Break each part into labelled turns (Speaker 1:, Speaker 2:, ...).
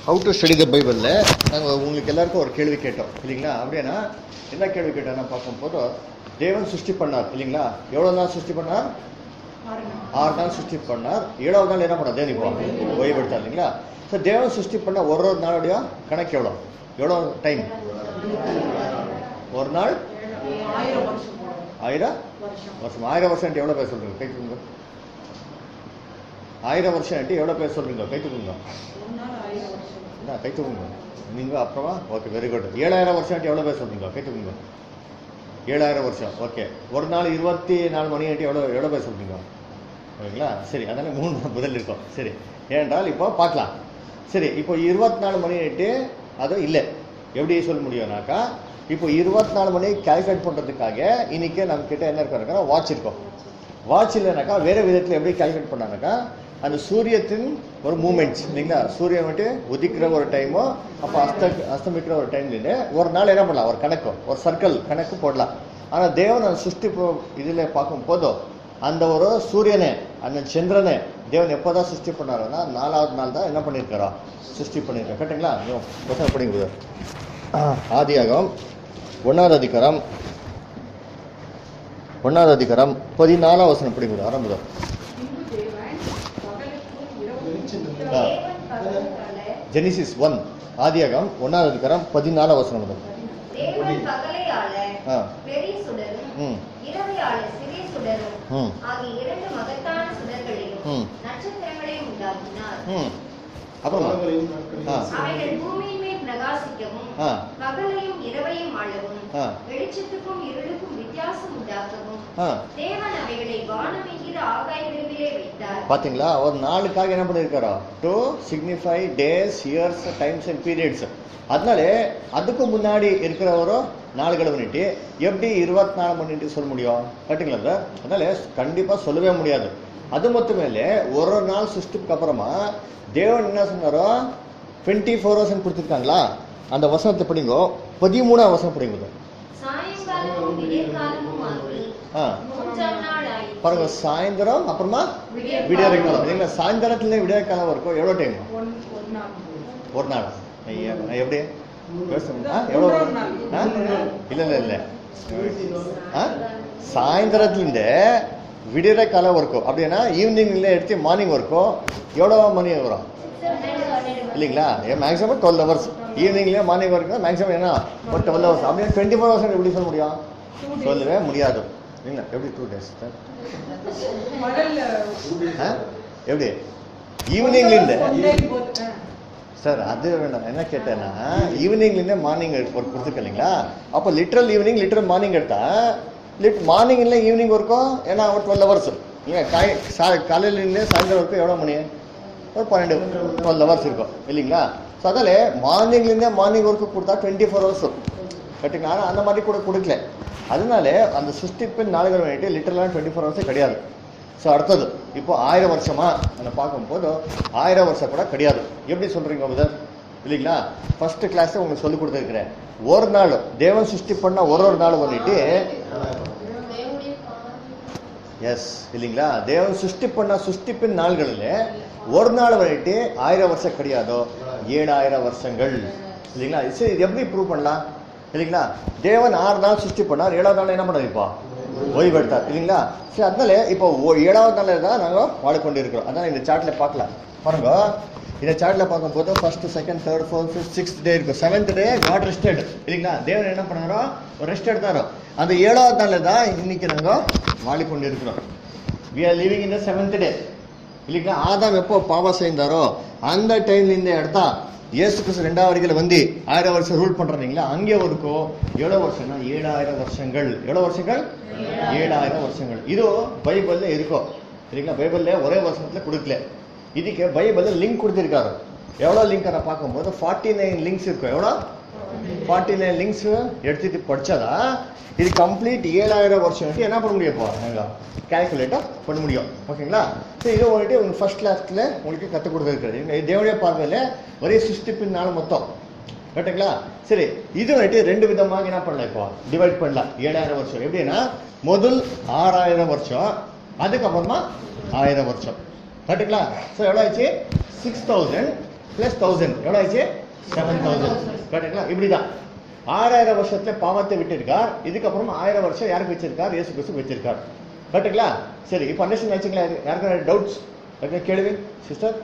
Speaker 1: How to study the பைபிளில் நாங்கள் உங்களுக்கு எல்லாருக்கும் ஒரு கேள்வி கேட்டோம் இல்லைங்களா அப்படின்னா என்ன கேள்வி கேட்டோம்னா பார்க்கும்போது தேவன் சிருஷ்டி பண்ணார் இல்லைங்களா எவ்வளோ நாள் சிருஷ்டி பண்ணார் ஆறு நாள் சிருஷ்டி பண்ணார் ஏழாவது நாள் என்ன பண்ணார் தேவன் இப்போ ஓய்வெடுத்தார் இல்லைங்களா ஸோ தேவன் சிருஷ்டி பண்ண ஒரு ஒரு நாளுடைய கணக்கு எவ்வளோ எவ்வளோ டைம் ஒரு நாள்
Speaker 2: ஆயிரம் வருஷம் போல.
Speaker 1: ஆயிரம்
Speaker 2: வருஷம்
Speaker 1: வருஷம் ஆயிரம் வருஷம் எவ்வளோ பேர் சொல்றீங்க கை தூக்குங்க ஆயிரம் வருஷம் எவ்வளோ பேர் சொல்றீங்க கை தூக்குங்க
Speaker 2: ஒரு நாள் ஆயிரம் வருஷம்
Speaker 1: என்ன கை தூக்குங்க நீங்க அப்புறமா ஓகே வெரி குட் ஏழாயிரம் வருஷம் எவ்வளோ பேர் சொல்றீங்க கை தூக்குங்க ஏழாயிரம் வருஷம் ஓகே ஒரு நாள் இருபத்தி நாலு மணி ஆட்டி எவ்வளோ எவ்வளோ பேர் சொல்றீங்க ஓகேங்களா சரி அதனால மூணு முதல் இருக்கும் சரி ஏனென்றால் இப்போ பார்க்கலாம் சரி இப்போ இருபத்தி நாலு மணி ஆயிட்டு அது இல்லை எப்படி சொல்ல முடியும்னாக்கா இப்போ இருபத்தி நாலு மணி கால்குலேட் பண்ணுறதுக்காக இன்னைக்கு நம்ம கிட்ட என்ன இருக்கிறோம்னா வாட்ச் இருக்கும் வாட்ச் இல்லைனாக்கா வேற விதத்தில் எப்படி கால்குலேட் பண்ணாங்கனாக்கா அந்த சூரியத்தின் ஒரு மூமெண்ட்ஸ் இல்லைங்களா சூரியன் வந்துட்டு உதிக்கிற ஒரு டைமோ அப்போ அஸ்த அஸ்தமிக்கிற ஒரு டைம்லேருந்து ஒரு நாள் என்ன பண்ணலாம் ஒரு கணக்கு ஒரு சர்க்கிள் கணக்கு போடலாம் ஆனால் தேவன் அந்த சிருஷ்டி இதில் பார்க்கும் போதும் அந்த ஒரு சூரியனை அந்த சந்திரனை தேவன் எப்போதான் சிருஷ்டி பண்ணாருன்னா நாலாவது நாள் தான் என்ன பண்ணியிருக்காரோ சிருஷ்டி பண்ணியிருக்காரு கரெக்டுங்களா புத்தகம் படிங்க ஆதியாகம் ஒன்றாவது அதிகாரம் ஒன்றாவது அதிகாரம் பதினாலாம் வசனம் படிங்க ஆரம்பம்
Speaker 2: பின்பு தேவன் பகலுக்கும் இரவுக்கும்
Speaker 1: ஆ.
Speaker 3: தேவன் பகலுக்கால
Speaker 1: ஜெனிசிஸ் ஒன் ஆதியாகம் ஒன்றாவது அதிகாரம் பதினாலாம் வசனம் முதல்
Speaker 3: தேவன் பகலை ஆள
Speaker 1: ஆ
Speaker 3: பெரிய சுடரும்
Speaker 1: ம்
Speaker 3: இரவை ஆள சிறிய சுடரும்
Speaker 1: ம்
Speaker 3: ஆகிய இரண்டு மகத்தான சுடர்களையும்
Speaker 1: ம்.
Speaker 3: நட்சத்திரங்களையும் உண்டாக்கினார்
Speaker 1: ம் அப்புறமா ஆ
Speaker 3: அவைகள் பூமியின் மேல் பிரகாசிக்கவும்
Speaker 1: ஆ
Speaker 3: பகலையும் இரவையும் ஆளவும்
Speaker 1: ஆ.
Speaker 3: வெளிச்சத்துக்கும் இருளுக்கும் வித்தியாசம் உண்டாக்கவும்
Speaker 1: ஆ
Speaker 3: தேவன் அவைகளை வானம் என்கிற ஆகாய விரிவிலே வைத்தார்
Speaker 1: பாத்தீங்களா ஒரு நாளுக்காக என்ன பண்ணியிருக்காரோ to signify days years times and periods அதனால அதுக்கு முன்னாடி இருக்கிற ஒரு நாளுகளை பண்ணிட்டு எப்படி இருபத்தி நாலு மணிட்டு சொல்ல முடியும் கரெக்டுங்களா சார் அதனால கண்டிப்பா சொல்லவே முடியாது அது மட்டுமே இல்லை ஒரு நாள் சிருஷ்டிக்கு அப்புறமா தேவன் என்ன சொன்னாரோ டுவெண்ட்டி ஃபோர் ஹவர்ஸ் கொடுத்துருக்காங்களா அந்த வசனத்தை படிங்கோ பதிமூணாம் வசனம் படிங்க
Speaker 3: சாயங்காலமும் விடியற்காலமும் ஆகி
Speaker 1: ஆ
Speaker 3: மூன்றாம் நாள் ஆயிற்று.
Speaker 1: பாருங்க சாயந்தரம் அப்புறமா
Speaker 2: விடியற்காலம்.
Speaker 1: விடியற் காலம் இல்லைங்களா சாயந்தரத்துல விடியற் காலம் இருக்கும் எவ்வளோ டைம்
Speaker 2: ஒன்- ஒரு நாள்.
Speaker 1: ஒரு நாள் ஐயா, எப்படி யோசிச்சு- ஆ, எவ்வளோ
Speaker 2: மூன்றாம் நாள்.
Speaker 1: ஆ? இல்ல இல்ல இல்ல ஆ? சாயந்தரத்துலேருந்து விடியற காலம் இருக்கும் அப்படின்னா ஈவினிங்ல எடுத்து மார்னிங் இருக்கும் எவ்வளோ மணி வரும் இல்லைங்களா மேக்ஸிமம் டுவெல் ஹவர்ஸ் ஈவினிங்லேயே மார்னிங் வரைக்கும் மேக்ஸிமம் என்ன ஒரு டுவெல் ஹவர்ஸ் அப்படியே டுவெண்ட்டி ஃபோர் ஹவர்ஸ் எப்படி சொல்ல முடியும்
Speaker 2: Two days.
Speaker 1: சொல்லவே முடியாது இல்லைங்களா எப்படி டூ டேஸ் சார்
Speaker 2: மடல்ல
Speaker 1: ஆ? எப்படி ஈவினிங்லேருந்து
Speaker 2: one day both, ஆ.
Speaker 1: சார் அது வேண்டாம் என்ன கேட்டேன்னா ஈவினிங்லேருந்து மார்னிங் ஒரு கொடுத்துருக்க இல்லைங்களா அப்போ லிட்ரல் ஈவினிங் லிட்ரல் மார்னிங் எடுத்தா லிட் மார்னிங்ல ஈவினிங் வரைக்கும் ஏன்னா ஒரு டுவெல் ஹவர்ஸ் ஏன் காய் சா காலையிலேருந்து சாயந்தரம் வரைக்கும் எவ்வளோ மணி ஒரு பன்னெண்டு டுவெல் ஹவர்ஸ் இருக்கும் இல்லைங்களா ஸோ அதில் மார்னிங்லேருந்தே மார்னிங் வரைக்கும் கொடுத்தா டுவெண்ட்டி ஃபோர் ஹவர்ஸ் கரெக்டுங்களா ஆனால் அந்த மாதிரி கூட கொடுக்கல அதனால அந்த சிருஷ்டிப்பின் நாடுகள் வேண்டிட்டு லிட்டரலாக டுவெண்ட்டி ஃபோர் ஹவர்ஸே கிடையாது ஸோ அடுத்தது இப்போ ஆயிரம் வருஷமா நம்ம பார்க்கும்போது ஆயிரம் வருஷம் கூட கிடையாது எப்படி சொல்றீங்க முதல் இல்லைங்களா ஃபர்ஸ்ட் கிளாஸ் உங்களுக்கு சொல்லி கொடுத்துருக்கிறேன் ஒரு நாள் தேவன் சிருஷ்டி பண்ண ஒரு ஒரு நாள் பண்ணிட்டு எஸ் இல்லைங்களா தேவன் சிருஷ்டி பண்ண சிருஷ்டிப்பின் நாள்களில் ஒரு நாள் வந்துட்டு ஆயிரம் வருஷம் கிடையாதோ ஏழாயிரம் வருஷங்கள் இல்லைங்களா சரி இது எப்படி ப்ரூவ் பண்ணலாம் இல்லைங்களா தேவன் ஆறு நாள் சிருஷ்டி பண்ணார் ஏழாவது நாள் என்ன பண்ணார் இப்போ ஓய்வு எடுத்தார் இல்லைங்களா சரி அதனால இப்போ ஓ- ஏழாவது நாளில் தான் நாங்கள் வாடிக்கொண்டு இருக்கிறோம் அதனால இந்த சார்ட்டில் பார்க்கலாம் பாருங்க இந்த சார்ட்டில் பார்க்கும்போது first second third fourth fifth sixth day இருக்கும் செவன்த் டே காட் ரெஸ்டட் இல்லைங்களா தேவன் என்ன பண்ணாரோ ஒரு ரெஸ்ட் எடுத்தாரோ அந்த ஏழாவது நாளில் தான் இன்னைக்கு நாங்கள் வாடிக்கொண்டு இருக்கிறோம் we are living in the seventh day இல்லைங்களா ஆதாம் எப்போ பாவம் செய்தாரோ அந்த டைம்லேருந்து எடுத்தா இயேசு கிறிஸ்து ரெண்டாவது வரைக்கும் வந்து ஆயிரம் வருஷம் ரூல் பண்றீங்களா அங்கே வரைக்கும் எவ்வளோ வருஷம்னா ஏழாயிரம் வருஷங்கள் எவ்வளோ வருஷங்கள் ஏழாயிரம் வருஷங்கள் இது பைபிள்ல இருக்கும் சரிங்களா பைபிள்ல ஒரே வருஷத்துல கொடுக்கல இதுக்கு பைபிள்ல லிங்க் கொடுத்திருக்காரு எவ்வளோ லிங்க் நான் பார்க்கும்போது ஃபார்ட்டி நைன் லிங்க்ஸ் இருக்கும் எவ்வளோ ஃபார்ட்டி நைன் லிங்க்ஸ் எடுத்துட்டு படிச்சாதா இது கம்ப்ளீட் ஏழாயிரம் வருஷம் என்ன பண்ண முடியும் இப்போ நாங்கள் கேல்குலேட்டர் பண்ண முடியும் ஓகேங்களா சரி இது வந்துட்டு உங்களுக்கு ஃபர்ஸ்ட் கிளாஸ்ல உங்களுக்கு கற்றுக் கொடுத்துருக்காரு இது தேவனுடைய பார்வையில் ஒரே சிருஷ்டிப்பின் நாள் மொத்தம் கரெக்டுங்களா சரி இது வந்துட்டு ரெண்டு விதமாக என்ன பண்ணலாம் இப்போ டிவைட் பண்ணலாம் ஏழாயிரம் வருஷம் எப்படின்னா முதல் ஆறாயிரம் வருஷம் அதுக்கப்புறமா ஆயிரம் வருஷம் கரெக்டுங்களா ஸோ எவ்வளோ ஆச்சு சிக்ஸ் தௌசண்ட் பிளஸ் தௌசண்ட் எவ்வளோ ஆச்சு செவன் தௌசண்ட் கரெக்டுங்களா இப்படிதான் ஆறாயிரம் வருஷத்துல பாவத்தை விட்டிருக்கார் இதுக்கப்புறமா ஆயிரம் வருஷம் யாருக்கு வச்சிருக்கார் இயேசு கிறிஸ்து வச்சிருக்கார் கரெக்டுங்களா சரி இப்போ அண்டர்ஸ்டாண்ட் ஆச்சுங்களா யாருக்கும் டவுட்ஸ் கேள்வி சிஸ்டர்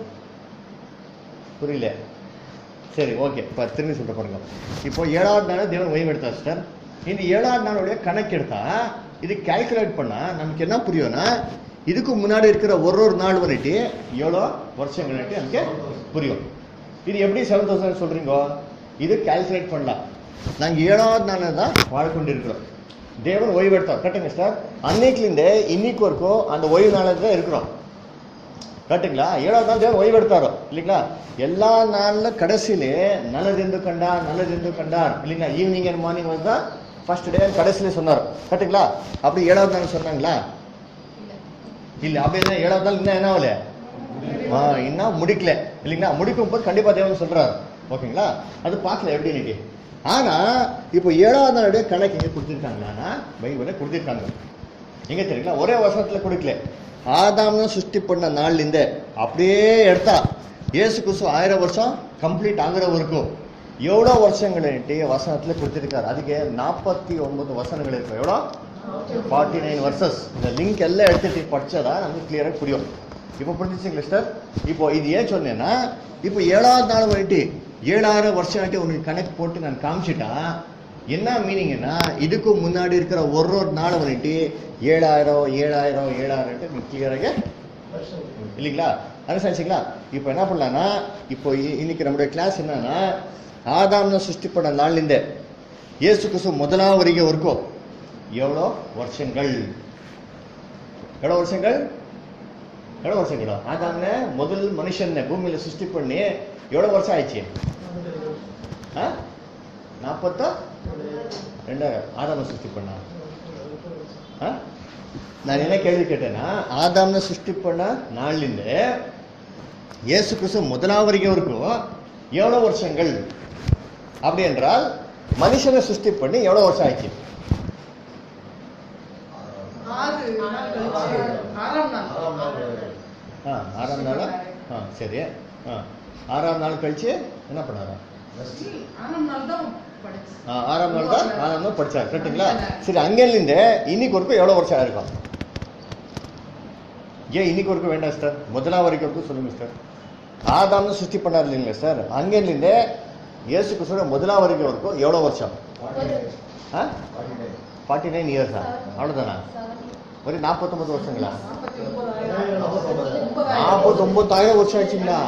Speaker 1: புரியல சரி ஓகே இப்போ திரும்பி சொல்லிட்டு பாருங்க இப்போ ஏழாவது நாள் தேவன் ஓய்வு எடுத்தார் சிஸ்டர் இந்த ஏழாவது நாளுடைய கணக்கு எடுத்தா இது கால்குலேட் பண்ணா நமக்கு என்ன புரியும்னா இதுக்கு முன்னாடி இருக்கிற ஒரு ஒரு நாள் வந்துட்டு எவ்வளோ வருஷங்கள் நமக்கு புரியும் இது எப்படி செவன் தௌசண்ட் சொல்றீங்க இது கால்குலேட் பண்ணலாம் நாங்கள் ஏழாவது நாள் தான் வாழ்க்கொண்டு இருக்கிறோம் தேவன் ஓய்வு எடுத்தார் கரெக்டுங்க சார் அன்னைக்குலேருந்து இன்னைக்கு வரைக்கும் அந்த ஓய்வு நாளில் தான் இருக்கிறோம் கரெக்டுங்களா ஏழாவது நாள் தேவன் ஓய்வு எடுத்தாரோ இல்லைங்களா எல்லா நாள்ல கடைசியிலே நல்லதென்று கண்டார் நல்லதென்று கண்டார் இல்லைங்களா ஈவினிங் அண்ட் மார்னிங் வந்து தான் ஃபர்ஸ்ட் டே கடைசியில சொன்னார் கரெக்டுங்களா அப்படி ஏழாவது நாள் சொன்னாங்களா இல்ல அப்படி என்ன ஏழாவது நாள் இன்னும் என்ன ஆகல ஆ, இன்னும் முடிக்கல இல்லைங்களா முடிக்கும் போது கண்டிப்பா தேவன் சொல்றாரு ஓகேங்களா அது பார்க்கல எப்படி இன்னைக்கு ஆனா இப்போ ஏழாவது நாளுடைய கணக்கு எங்க கொடுத்துருக்காங்களா பைபிள கொடுத்துருக்காங்க எங்க தெரியுங்களா ஒரே வருஷத்துல கொடுக்கல ஆதாம்னு சிருஷ்டி பண்ண நாள்ல இருந்து அப்படியே எடுத்தா இயேசு கிறிஸ்து ஆயிரம் வருஷம் கம்ப்ளீட் ஆகுற வரைக்கும் எவ்வளோ வருஷங்கள்ட்டு வசனத்துல கொடுத்துருக்காரு அதுக்கு நாற்பத்தி ஒன்பது வசனங்கள் இருக்கும் எவ்வளோ ஃபார்ட்டி நைன் வர்சஸ் இந்த லிங்க் எல்லாம் எடுத்துட்டு படிச்சதா நமக்கு கிளியராக புரியும் இப்போ புரிஞ்சுச்சுங்களா சிஸ்டர் இப்போ இது ஏன் சொன்னேன்னா இப்போ ஏழாவது நாள் வந்துட்டு ஏழாயிரம் வருஷம் ஆட்டி உனக்கு கணக்கு போட்டு நான் காமிச்சிட்டா என்ன மீனிங்னா இதுக்கு முன்னாடி இருக்கிற ஒரு ஒரு நாள் வந்துட்டு ஏழாயிரம் ஏழாயிரம் ஏழாயிரம் நீ கிளியராக இல்லைங்களா அனுசரிச்சிங்களா இப்போ என்ன பண்ணலாம்னா இப்போ இ- இன்னைக்கு நம்முடைய கிளாஸ் என்னன்னா ஆதாம்னு சிருஷ்டி பண்ண நாள்லேருந்து இயேசு கிறிஸ்து முதலாம் வரைக்கும் வரைக்கும் எவ்வளோ வருஷங்கள் எவ்வளோ வருஷங்கள் எவ்வளோ வருஷங்களா ஆதாம்ன முதல் மனுஷன் பூமியில சிருஷ்டி பண்ணி எவ்வளோ வருஷம் ஆயிடுச்சு ஆ நாற்பத்தா ரெண்டாயிரம் ஆதாம சிருஷ்டி பண்ணா ஆ? நான் என்ன கேள்வி கேட்டேன்னா ஆதாம்னு சிருஷ்டி பண்ண நாள்லேருந்து இயேசு கிறிஸ்து முதலாம் வரைக்கும் இருக்கும் எவ்வளோ வருஷங்கள் அப்படி என்றால் மனுஷனை சிருஷ்டி பண்ணி எவ்வளோ வருஷம் ஆயிடுச்சு
Speaker 2: ஆறு நாள் கழிச்சு ஆறாம் நாள்
Speaker 1: ஆ ஆறாம் நாளா ஆ சரி ஆ ஆறாம் நாள் கழிச்சு என்ன பண்ணாரா
Speaker 2: ஆறாம் நாள் தான் படிச்சு
Speaker 1: ஆ, ஆறாம் நாள் தான் ஆறாம் நாள் படிச்சார் கரெக்டுங்களா சரி அங்கேருந்து இன்னைக்கு வரைக்கும் எவ்வளோ வருஷம் ஆயிருக்கும் ஏன் இன்னைக்கு வரைக்கும் வேண்டாம் சார் முதலாம் வரைக்கும் வரைக்கும் சொல்லுங்க சார் ஆதாம்னு சுத்தி பண்ணார் இல்லைங்களா சார் அங்கேருந்து இயேசு கிறிஸ்துவோட முதலாம் வரைக்கும் வரைக்கும் எவ்வளோ வருஷம் ஆ ஃபார்ட்டி நைன் இயர்ஸா அவ்வளோதானா ஒரு நாற்பத்தொம்பது வருஷங்களா
Speaker 2: நாற்பத்தி ஒன்பதாயிரம் ஒன்பதாயிரம்
Speaker 1: நாற்பத்தொம்பதாயிரம் வருஷம் ஆச்சுங்களா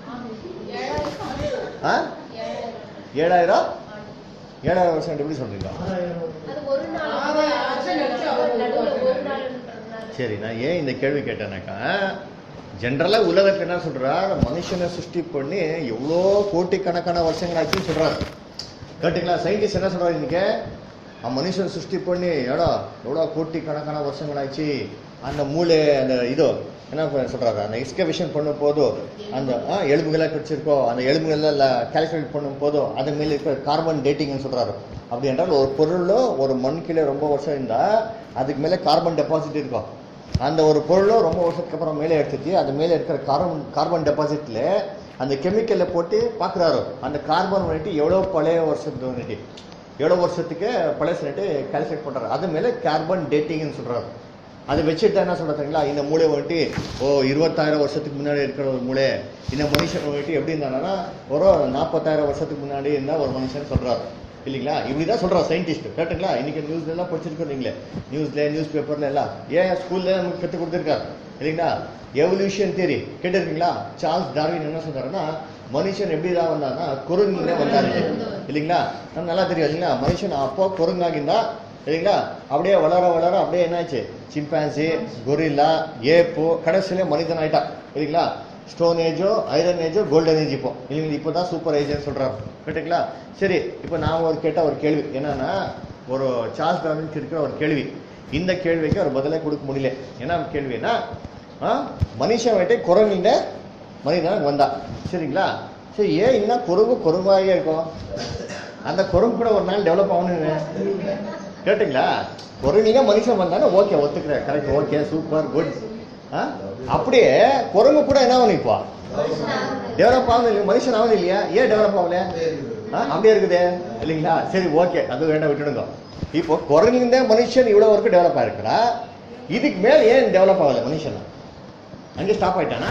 Speaker 1: ஆ ஏழாயிரம் ஏழாயிரம் வருஷம் எப்படி சொல்றீங்க
Speaker 4: அது ஒரு நாள்
Speaker 2: ஆறாயிரம் வருஷம் கழிச்சு அவர்
Speaker 4: நடுவுல
Speaker 2: வருவாரு.
Speaker 4: ஒரு நாள்
Speaker 1: சரி நான் ஏன் இந்த கேள்வி கேட்டேனாக்கா ஜென்ரலா உலகத்துல என்ன சொல்றார் மனுஷனை சிருஷ்டி பண்ணி எவ்வளோ கோட்டிக்கணக்கான வருஷங்கள் ஆச்சுன்னு சொல்றாரு கேட்டுங்களா சயின்டிஸ்ட் என்ன சொல்றாரு இன்னைக்கு அவன் மனுஷன் சிருஷ்டி பண்ணி எடா எவ்வளோ கோட்டிக்கணக்கான வருஷங்கள் ஆச்சு அந்த மூளை அந்த இதோ என்ன ப- சொல்றாரு அந்த எக்ஸ்கவேஷன் பண்ணும் போதும் அந்த ஆ, எலும்புகளை கிடைச்சிருக்கோ அந்த எலும்புகளெல்லாம் கால்குலேட் பண்ணும் போதும் அது மேல இருக்கிற கார்பன் டேட்டிங்னு சொல்றாரு அப்படி என்றால் ஒரு பொருளோ ஒரு மண் கீழே ரொம்ப வருஷம் இருந்தா அதுக்கு மேலே கார்பன் டெபாசிட் இருக்கும் அந்த ஒரு பொருளோ ரொம்ப வருஷத்துக்கு அப்புறம் மேலே எடுத்துட்டு அது மேலே இருக்கிற கார்பன் கார்பன் டெபாசிட்ல அந்த கெமிக்கலை போட்டு பார்க்குறாரு அந்த கார்பன் வந்துட்டு எவ்வளோ பழைய வருஷத்து வந்துட்டு எவ்வளோ வருஷத்துக்கு பழைய சொல்லிட்டு கால்குலேட் பண்ணுறாரு அது மேலே கார்பன் டேட்டிங்னு சொல்றாரு அதை வச்சுட்டு என்ன சொல்றாங்களா இந்த மூளை வந்துட்டு ஓ இருபத்தாயிரம் வருஷத்துக்கு முன்னாடி இருக்கிற ஒரு மூளை இந்த மனுஷன் வந்துட்டு எப்படி இருந்தாங்கன்னா ஒரு நாற்பத்தாயிரம் வருஷத்துக்கு முன்னாடி இருந்தா ஒரு மனுஷன் சொல்றாரு இல்லைங்களா இப்படிதான் சொல்றாரு சயின்டிஸ்ட் கரெக்டுங்களா இன்னைக்கு நியூஸ்ல எல்லாம் படிச்சிருக்கோம் நீங்களே நியூஸ்ல நியூஸ் பேப்பர்ல எல்லாம் ஏன் ஸ்கூல்ல நமக்கு கற்றுக் கொடுத்துருக்காரு இல்லைங்களா எவல்யூஷன் தியரி கேட்டிருக்கீங்களா சார்ல்ஸ் டார்வின் என்ன சொல்றாருன்னா மனுஷன் எப்படி தான் வந்தான்னா குரங்குல வந்தாரு இல்லைங்களா நமக்கு நல்லா தெரியும் இல்லைங்களா மனுஷன் அப்போ குரங்காகிருந்தா சரிங்களா அப்படியே வளர வளர அப்படியே என்னாச்சு சிம்பான்சி கொரில்லா ஏப்பு கடைசியில மனிதன் ஆயிட்டான் சரிங்களா ஸ்டோன் ஏஜோ ஐரன் ஏஜோ கோல்டன் ஏஜ் இப்போ இல்லைங்களா இப்போ தான் சூப்பர் ஏஜ்னு சொல்றாரு கரெக்டுங்களா சரி இப்போ நான் ஒரு கேட்ட ஒரு கேள்வி என்னன்னா ஒரு சார்ஸ் டார்வின் இருக்கிற ஒரு கேள்வி இந்த கேள்விக்கு ஒரு பதிலே கொடுக்க முடியல என்ன கேள்வினா ஆ, மனுஷன் வேட்டை குரங்குண்ட மனிதன் வந்தா சரிங்களா சரி ஏன் இன்னும் குறும்பு குறும்பாகவே இருக்கும் அந்த குறும்பு கூட ஒரு நாள் டெவலப் ஆகணுங்க கேட்டுங்களா குரங்குங்க மனுஷன் வந்தானே ஓகே ஒத்துக்கிறேன் கரெக்ட் ஓகே சூப்பர் குட் அப்படியே குரங்கு கூட என்ன பண்ணும் இப்போ டெவலப் ஆகணும் இல்லையா மனுஷன் ஆகணும் இல்லையா ஏன் டெவலப் ஆகல ஆ, அப்படியே இருக்குது இல்லைங்களா சரி ஓகே அது வேண்டாம் விட்டுடுங்க இப்போ குரங்கிருந்தே மனுஷன் இவ்வளோ வரைக்கும் டெவலப் ஆயிருக்கிறா இதுக்கு மேல ஏன் டெவலப் ஆகல மனுஷன் அங்கே ஸ்டாப் ஆயிட்டானா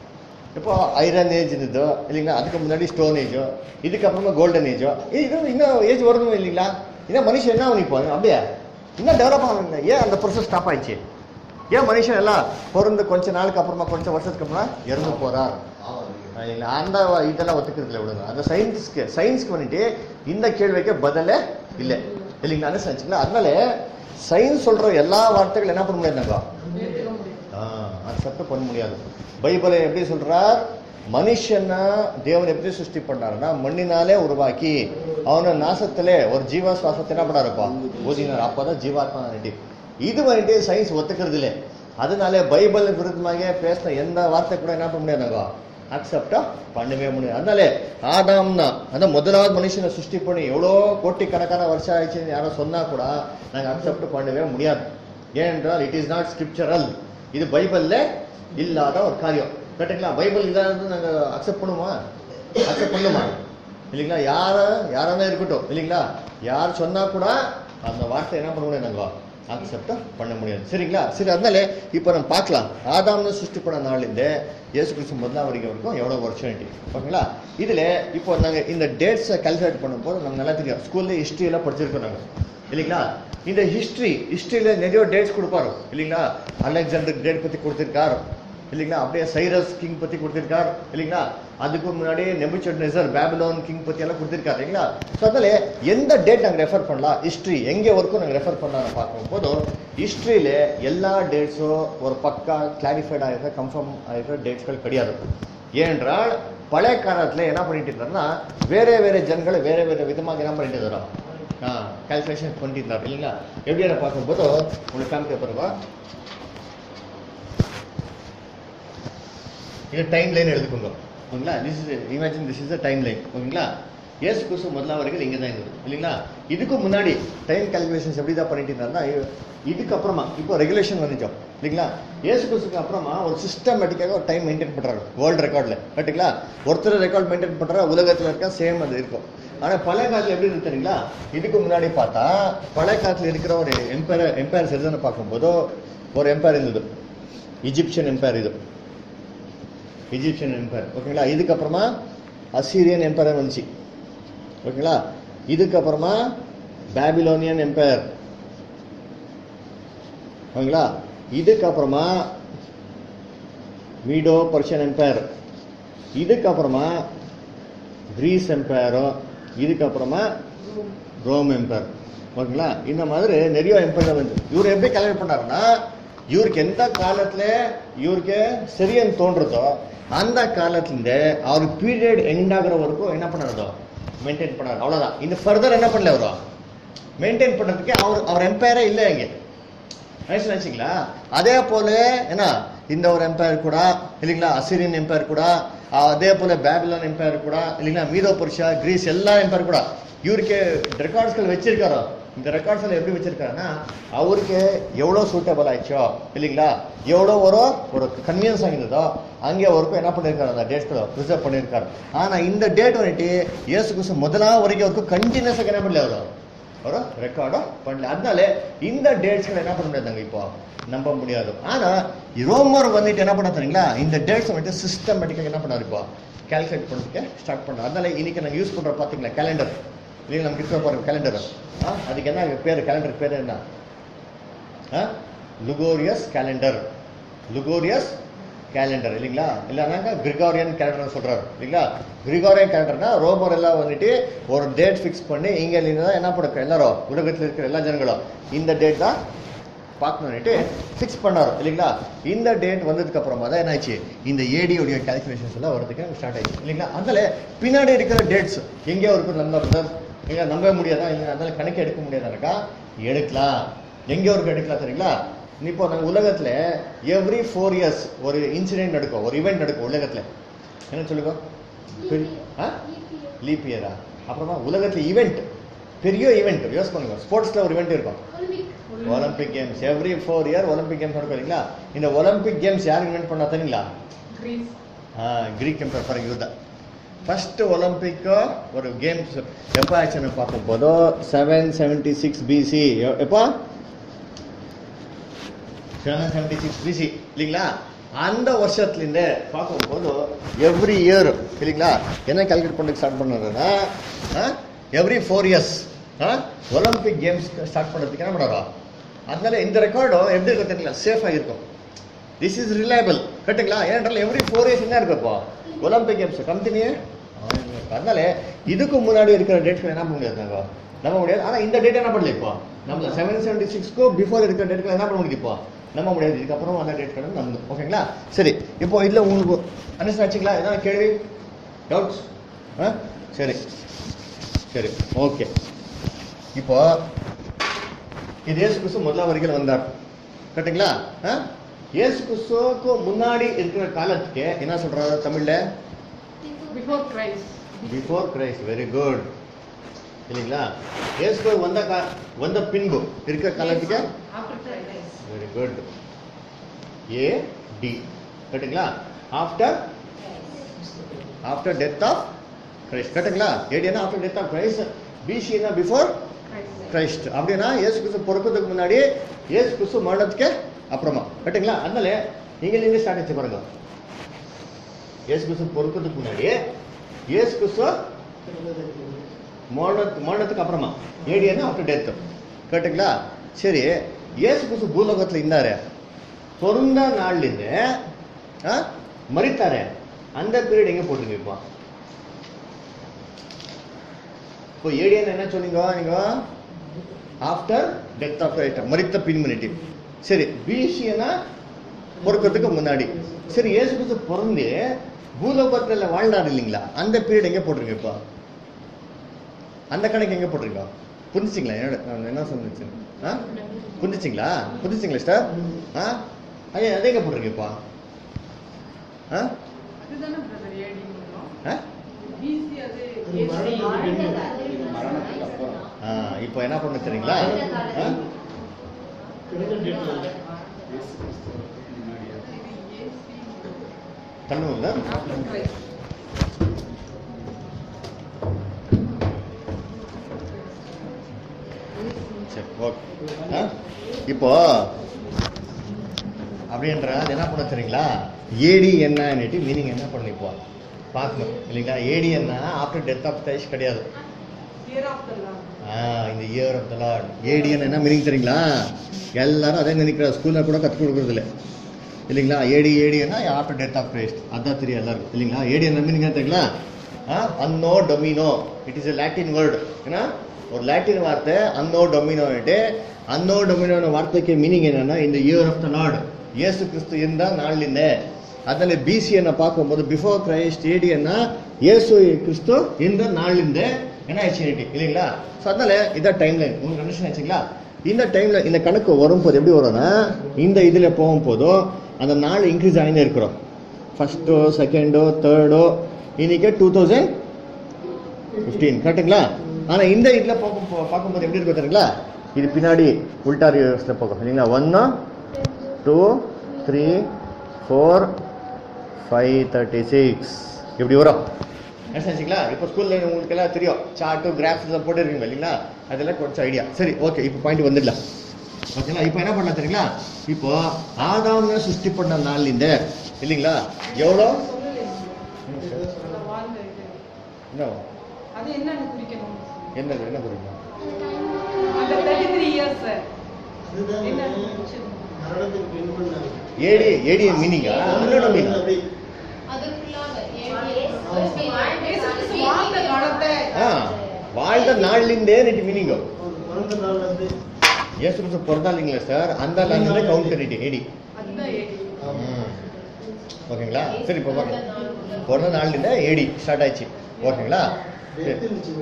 Speaker 1: இப்போ ஐரன் ஏஜ் இருந்ததோ இல்லைங்களா அதுக்கு முன்னாடி ஸ்டோன் ஏஜோ இதுக்கப்புறமா கோல்டன் ஏஜோ இது இன்னும் ஏஜ் வருதும் இல்லைங்களா இன்னும் மனுஷன் என்ன பண்ணி போகுது அப்படியே இன்னும் டெவலப் ஆகணுங்க ஏன் அந்த ப்ரொசஸ் ஸ்டாப் ஆயிடுச்சு ஏன் மனுஷன் எல்லாம் பிறந்து கொஞ்ச நாளுக்கு அப்புறமா கொஞ்சம் வருஷத்துக்கு அப்புறமா இறந்து போறார் இல்லைங்களா அந்த இதெல்லாம் ஒத்துக்கிறதுல விடுங்க அந்த சயின்ஸ்க்கு சயின்ஸ்க்கு வந்துட்டு இந்த கேள்விக்கு பதிலே இல்லை இல்லைங்களா என்ன செஞ்சுங்களா அதனால சயின்ஸ் சொல்ற எல்லா வார்த்தைகளும் என்ன பண்ண முடியாதுங்க
Speaker 2: ஏத்துக்க முடியாது
Speaker 1: அக்செப்ட் பண்ண முடியாது பைபிளை எப்படி சொல்றார் மனுஷனை தேவன் எப்படி சிருஷ்டி பண்ணாருன்னா மண்ணினாலே உருவாக்கி அவன நாசத்திலே ஒரு ஜீவ சுவாசத்தை என்ன பண்ணாருப்பா ஊதினார் அப்பதான் ஜீவாத்மா ரெடி இது வந்துட்டு சயின்ஸ் ஒத்துக்கிறது இல்லை அதனால பைபிள் விருத்தமாக பேசின எந்த வார்த்தை கூட என்ன பண்ண முடியாதுங்க அக்செப்டா பண்ணவே முடியாது அதனால ஆதாம் தான் அந்த முதலாவது மனுஷனை சிருஷ்டி பண்ணி எவ்வளோ கோட்டிக்கணக்கான வருஷம் ஆயிடுச்சுன்னு யாரோ சொன்னா கூட நாங்கள் அக்செப்ட் பண்ணவே முடியாது ஏனென்றால் இட் இஸ் நாட் ஸ்கிரிப்சரல் இது பைபிள்ல இல்லாத ஒரு காரியம் கரெக்டுங்களா பைபிள் இல்லாத நாங்கள் அக்செப்ட் பண்ணுமா அக்செப்ட் பண்ணுமா இல்லைங்களா யார யாரான இருக்கட்டும் இல்லைங்களா யார் சொன்னா கூட அந்த வார்த்தை என்ன பண்ண முடியாது நாங்கள் அக்செப்ட் பண்ண முடியாது சரிங்களா சரி அதனால இப்போ நம்ம பார்க்கலாம் ஆதாம்னு சிருஷ்டி பண்ண நாள்லேருந்து இயேசு கிறிஸ்து முதலாம் வரைக்கும் வரைக்கும் எவ்வளோ வருஷம் ஓகேங்களா இதில் இப்போ நாங்கள் இந்த டேட்ஸை கால்குலேட் பண்ணும்போது நம்ம நல்லா தெரியும் ஸ்கூல்ல ஹிஸ்ட்ரி எல்லாம் படிச்சிருக்கோம் நாங்கள் இல்லைங்களா இந்த ஹிஸ்ட்ரி ஹிஸ்ட்ரியில் நிறைய டேட்ஸ் கொடுப்பாரு இல்லைங்களா அலெக்சாண்டர் டேட் பற்றி கொடுத்துருக்காரு இல்லைங்களா அப்படியே சைரஸ் கிங் பற்றி கொடுத்துருக்காரு இல்லைங்களா அதுக்கு முன்னாடி நெபுச்சட்னேசர் பேபிலோன் கிங் பற்றி எல்லாம் கொடுத்துருக்காரு இல்லைங்களா ஸோ அதனால எந்த டேட் நாங்கள் ரெஃபர் பண்ணலாம் ஹிஸ்ட்ரி எங்கே வரைக்கும் நாங்கள் ரெஃபர் பண்ணலாம் பார்க்கும்போது ஹிஸ்ட்ரியில் எல்லா டேட்ஸும் ஒரு பக்கா கிளாரிஃபைட் ஆகிருக்க கன்ஃபார்ம் ஆகிருக்கிற டேட்ஸ்கள் கிடையாது ஏனென்றால் பழைய காலத்தில் என்ன பண்ணிட்டு இருந்தாருன்னா வேற வேற ஜனங்களை வேற வேற விதமாக என்ன பண்ணிட்டு இருக்கிறோம் கால்குலேஷன் பண்ணிட்டு இருந்தார் இல்லைங்களா எப்படியான பார்க்கும்போது உங்களுக்கு காமிக்க பிறகு இது டைம் லைன் எழுதுக்கோங்க ஓகேங்களா this is imagine this is a time line ஓகேங்களா ஏசு குருசு முதலாம் வரைக்கும் இங்கே தான் இருந்தது இல்லைங்களா இதுக்கு முன்னாடி டைம் கால்குலேஷன்ஸ் எப்படி தான் பண்ணிட்டு இருந்தாருன்னா இ- இதுக்கப்புறமா இப்போ ரெகுலேஷன் வந்துச்சோம் இல்லைங்களா ஏசு குருசுக்கு அப்புறமா ஒரு சிஸ்டமேட்டிக்காக ஒரு டைம் மெயின்டைன் பண்ணுறாரு வேர்ல்டு ரெக்கார்டில் கரெக்டுங்களா ஒருத்தர் ரெக்கார்ட் மெயின்டைன் பண்ணுறா உலகத்தில் இருக்க சேம் அது இருக்கும் ஆனால் பழைய காலத்தில் எப்படி இருக்கு தெரியுங்களா இதுக்கு முன்னாடி பார்த்தா பழைய காலத்தில் இருக்கிற ஒரு எம்பையர் எம்பையர் சரிதான பார்க்கும்போது ஒரு எம்பையர் இருந்தது இஜிப்சியன் எம்பையர் இது இஜிப்சியன் எம்பையர் ஓகேங்களா இதுக்கப்புறமா அசீரியன் எம்பையர் வந்துச்சு ஓகேங்களா இதுக்கப்புறமா பேபிலோனியன் எம்பையர் ஓகேங்களா இதுக்கப்புறமா மீடோ பர்ஷியன் எம்பையர் இதுக்கப்புறமா கிரீஸ் எம்பையரோ இதுக்கப்புறமா ரோம் எம்பையர் ஓகேங்களா இந்த மாதிரி நிறைய எம்பையர் வந்து இவர் எப்படி கல்யாணம் பண்ணாருன்னா இவருக்கு எந்த காலத்துல இவருக்கு சரியன்னு தோன்றதோ அந்த காலத்துல அவர் பீரியட் எண்ட் ஆகுற வரைக்கும் என்ன பண்ணாரதோ மெயின்டைன் பண்ணாரு அவ்வளவுதான் இந்த ஃபர்தர் என்ன பண்ணல அவரு மெயின்டைன் பண்றதுக்கு அவர் அவர் எம்பையரே இல்லை இங்க நைஸ் நினைச்சிங்களா அதே போல என்ன இந்த ஒரு எம்பையர் கூட இல்லைங்களா அசிரியன் எம்பையர் கூட அதே போல பேபிலோன் எம்பையர் கூட இல்லைங்களா மீதோ புருஷா கிரீஸ் எல்லா எம்பையர் கூட இவருக்கு ரெக்கார்ட்ஸ்கள் வச்சிருக்காரோ இந்த ரெக்கார்ட்ஸ்ல எப்படி வச்சிருக்காருன்னா அவருக்கு எவ்வளோ சூட்டபிள் ஆயிடுச்சோ இல்லைங்களா எவ்வளோ ஒரு ஒரு கன்வீனியன்ஸ் ஆகிருந்ததோ அங்கே அவருக்கும் என்ன பண்ணியிருக்காரு அந்த டேட்ஸ்களை ப்ரிசர்வ் பண்ணியிருக்காரு ஆனா இந்த டேட் வந்துட்டு இயேசு கிறிஸ்து முதலாம் வரைக்கும் அவருக்கு கண்டினியூஸாக என்ன பண்ணல அவர் ஒரு ரெக்கார்டும் பண்ணல அதனால இந்த டேட்ஸ்களை என்ன பண்ண முடியாதுங்க இப்போ நம்ப முடியாது ஆனா ரோமர் வந்துட்டு என்ன பண்ண தெரியுங்களா இந்த டேட்ஸ் வந்துட்டு சிஸ்டமேட்டிக்காக என்ன பண்ணாரு இப்போ கால்குலேட் பண்ணுறதுக்கு ஸ்டார்ட் பண்ணார் அதனால இன்னைக்கு நாங்கள் யூஸ் பண்ற பாத்தீங்களா கேலண்டர் இல்லைங்க நமக்கு இருக்க போகிற கேலண்டர் அதுக்கு என்ன பேர் கேலண்டர் பேர் என்ன லுகோரியஸ் கேலண்டர் லுகோரியஸ் கேலண்டர் இல்லைங்களா இல்லைனாக்கா கிரிகாரியன் கேலண்டர் சொல்றாரு இல்லைங்களா கிரிகாரியன் கேலண்டர்னா ரோமர் எல்லாம் வந்துட்டு ஒரு டேட் ஃபிக்ஸ் பண்ணி இங்க இருந்து தான் என்ன பண்ணுறோம் எல்லாரும் உலகத்தில் இருக்கிற எல்லா ஜனங்களும் இந்த டேட் தான் பார்க்கணும்னுட்டு ஃபிக்ஸ் பண்ணாரு இல்லைங்களா இந்த டேட் வந்ததுக்கு அப்புறமா தான் என்னாச்சு இந்த ஏடியோடைய கால்குலேஷன்ஸ் எல்லாம் வரதுக்கு ஸ்டார்ட் ஆயிடுச்சு இல்லைங்களா அதனால பின்னாடி இருக்கிற டேட்ஸ் எங்கேயோ இருக்கும் நம்ம பிரதர் எங்க நம்ப முடியாதா இல்லை அதனால கணக்கு எடுக்க முடியாதாக்கா எடுக்கலாம் எங்கேயோ இருக்கு எடுக்கலாம் தெரியுங்களா இப்போ நம்ம உலகத்துல எவ்ரி ஃபோர் இயர்ஸ் ஒரு இன்சிடென்ட் நடக்கும் ஒரு இவெண்ட் நடக்கும் உலகத்துல என்ன சொல்லுங்க லீப் இயரா அப்புறமா உலகத்துல ஈவெண்ட் பெரிய ஈவெண்ட் யோஸ் பண்ணுங்க ஸ்போர்ட்ஸ்ல ஒரு ஈவெண்ட் இருக்கும் Olympic games every four year Olympic games நடக்கும் இல்லைங்களா இந்த ஒலிம்பிக் கேம்ஸ் யார் இன்வென்ட் பண்ணா தெரியுங்களா
Speaker 2: கிரீஸ்
Speaker 1: கிரீக் எம்பர் பர யுத்த ஃபர்ஸ்ட் ஒலிம்பிக் ஒரு கேம்ஸ் எப்போ ஆச்சுன்னு பார்க்கும்போது செவன் செவன்டி சிக்ஸ் பிசி எப்போ செவன் செவன்டி சிக்ஸ் பிசி இல்லைங்களா அந்த வருஷத்துலேருந்து பார்க்கும்போது எவ்ரி இயர் இல்லைங்களா என்ன கால்குலேட் பண்ண ஸ்டார்ட் பண்ணுறதுன்னா every four years Olympic games start பண்ணுறதுக்கு என்ன பண்ணுறோம் அதனால இந்த ரெக்கார்டும் எப்படி இருக்கும் தெரியல சேஃபாக இருக்கும் திஸ் இஸ் ரிலையபிள் கரெக்டுங்களா ஏன்றால் எவ்ரி ஃபோர் இயர்ஸ் என்ன இருக்கு இப்போ ஒலிம்பிக் கேம்ஸ் கம்பெனியே அதனால இதுக்கு முன்னாடி இருக்கிற டேட்கள் என்ன பண்ண முடியாது நாங்கள் நம்ப முடியாது ஆனால் இந்த டேட் என்ன பண்ணல இப்போ நம்ம செவன் செவன்டி சிக்ஸ்க்கு பிஃபோர் இருக்கிற டேட்கள் என்ன பண்ண முடியுது இப்போ நம்ப முடியாது இதுக்கப்புறம் அந்த டேட்கள் நம்ம ஓகேங்களா சரி இப்போ இதில் உங்களுக்கு அண்டர்ஸ்டாண்ட் ஆச்சுங்களா ஏதாவது கேள்வி டவுட்ஸ் ஆ சரி சரி ஓகே இப்போ இது இயேசு கிறிஸ்து முதலாம் வரைக்கும் வந்தார் கரெக்டுங்களா ஆ? இயேசு கிறிஸ்துவுக்கு முன்னாடி இருக்கிற காலத்துக்கு என்ன சொல்றாரு தமிழ்ல
Speaker 2: before Christ
Speaker 1: before Christ very good இல்லைங்களா இயேசு கிறிஸ்து வந்த கா வந்த பின்பு இருக்கிற காலத்துக்கு
Speaker 2: after Christ
Speaker 1: very good A D கரெக்டுங்களா after after death of Christ கரெக்டுங்களா ஏடினா ஆஃப்டர் டெத் ஆஃப் கிரைஸ்ட் பிசினா பிஃபோர்
Speaker 2: கிரைஸ்ட்
Speaker 1: கிரைஸ்ட் அப்படின்னா இயேசு கிறிஸ்து பிறக்கிறதுக்கு முன்னாடி இயேசு கிறிஸ்து மரணத்துக்கு அப்புறமா கரெக்டுங்களா அதனால நீங்க ஸ்டார்ட் ஆச்சு பாருங்க இயேசு கிறிஸ்து பிறக்கிறதுக்கு முன்னாடி இயேசு கிறிஸ்து மரணத்து மரணத்துக்கு அப்புறமா ஏடியன்னா ஆஃப்டர் டெத் கரெக்டுங்களா சரி இயேசு கிறிஸ்து பூலோகத்தில் இருந்தாரு பிறந்த நாள்லேருந்து ஆ, மரித்தாரு அந்த பீரியட் எங்க போட்டுருங்க இப்போ இப்போ ஏடியன் என்ன சொன்னீங்க நீங்க ஆஃப்டர் டெத் ஆஃப் ரைட்டர் மரித்த பின்மணிட்டு சரி பிசினா பிறக்கிறதுக்கு முன்னாடி சரி இயேசு கிறிஸ்து பிறந்து பூலோகத்தில் வாழ்ந்தார் இல்லைங்களா அந்த பீரியட் எங்க போட்டிருங்க இப்போ அந்த கணக்கு எங்க போட்டிருக்கோம் புரிஞ்சுங்களா என்னோட நான் என்ன சொன்னிச்சு ஆ புரிஞ்சுச்சிங்களா புரிஞ்சுச்சிங்களா சிஸ்டர் ஆ ஐயா அதை எங்க போட்டிருங்க இப்போ ஆ
Speaker 2: அதுதானே பிரதர் ஏடிங்கிறோம்
Speaker 1: ஆ
Speaker 2: பிசி அது
Speaker 3: மரணத்துக்கு
Speaker 5: அப்புறம்.
Speaker 1: ஆ, இப்போ என்ன பண்ண தெரியுங்களா ஆ? தள்ளுவோம்ல
Speaker 2: ஆஃப்டர் கிரைஸ்ட்
Speaker 1: சரி ஓகே ஆ? இப்போ அப்படின்ற அது என்ன பண்ண தெரியுங்களா ஏடி என்னன்னுட்டு மீனிங் என்ன பண்ணி இப்போ பார்க்கணும் இல்லைங்களா ஏடி என்ன ஆஃப்டர் டெத் ஆஃப் டைஸ் கிடையாது
Speaker 2: இயர் ஆஃப் த லார்ட்
Speaker 1: ஆ இந்த இயர் ஆஃப் த லார்ட் ஏடிஎன் என்ன மீனிங் தெரியுங்களா எல்லாரும் அதே நினைக்கிறார் ஸ்கூலில் கூட கற்றுக் கொடுக்குறது இல்லை இல்லைங்களா ஏடி ஏடிஎன்னா ஆஃப்டர் டெத் ஆஃப் கிரைஸ்ட் அதான் தெரியும் எல்லாருக்கும் இல்லைங்களா ஏடிஎன் மீனிங் என்ன தெரியுங்களா anno domini it is a Latin word ஏன்னா ஒரு லாட்டின் வார்த்தை அன்னோ டொமினோன்ட்டு அன்னோ டொமினோன வார்த்தைக்கு மீனிங் என்னன்னா இந்த இயர் ஆஃப் த லார்ட் இயேசு கிறிஸ்து இருந்தா நாளிலிருந்த அதனால பிசி என்ன பார்க்கும்போது பிஃபோர் கிரைஸ்ட் ஏடிஎன்னா இயேசு கிறிஸ்து இந்த நாளிலிருந்த என்ன ஆச்சுனிட்டி இல்லைங்களா ஸோ அதனால இதான் டைம் லைன் உங்களுக்கு கண்டிஷன் ஆச்சுங்களா இந்த டைம்ல இந்த கணக்கு வரும்போது எப்படி வரும்னா இந்த இதுல போகும்போதும் அந்த நாள் இன்க்ரீஸ் ஆகினே இருக்கிறோம் ஃபர்ஸ்டோ செகண்டோ தேர்டோ இன்னைக்கு டூ தௌசண்ட் ஃபிஃப்டீன் கரெக்டுங்களா ஆனால் இந்த இதில் பார்க்கும் போ- பார்க்கும்போது எப்படி இருக்கும் தெரியுங்களா இது பின்னாடி உல்டா ரிவர்ஸில் போகும் இல்லைங்களா ஒன்று two three four five thirty six இப்படி வரும் நினச்சிங்களா இப்போ ஸ்கூலில் உங்களுக்கு எல்லாம் தெரியும் சார்ட்டு கிராஃப்ஸ் எல்லாம் போட்டுருக்கீங்க இல்லைங்களா அதெல்லாம் கொஞ்சம் ஐடியா சரி ஓகே இப்போ பாயிண்ட் வந்துடலாம் ஓகேங்களா இப்போ என்ன பண்ணலாம் தெரியுங்களா இப்போ ஆதாம்னு சிருஷ்டி பண்ண நாள்லேருந்து இல்லைங்களா எவ்வளோ
Speaker 2: அந்த வாழ்ந்த இது
Speaker 1: என்ன
Speaker 2: அது என்னன்னு குறிக்கணும்
Speaker 1: என்ன என்ன புரியுங்க
Speaker 2: அந்த தேர்ட்டி த்ரீ இயர்ஸ் என்னன்னு குறிச்சது
Speaker 1: ஏடி ஏடி மீனிங்கா அதோட மீனிங்
Speaker 4: அதற்குள்ளாக
Speaker 2: இயேசு கிறிஸ்து வாழ்ந்த காலத்தை
Speaker 1: ஆ வாழ்ந்த நாள்லேருந்தே ரெண்டு மீனிங்கோ ஏசு கிறிஸ்து பிறந்தா இல்லைங்களா சார் அந்த நாள்லேருந்தே கவுண்ட் பண்ணிட்டு ஏடி
Speaker 2: அதுதான் ஏடி
Speaker 1: ம். ஓகேங்களா சரி இப்போ பாருங்க பிறந்த நாள்லேருந்தே ஏடி ஸ்டார்ட் ஆயிடுச்சு ஓகேங்களா சரி.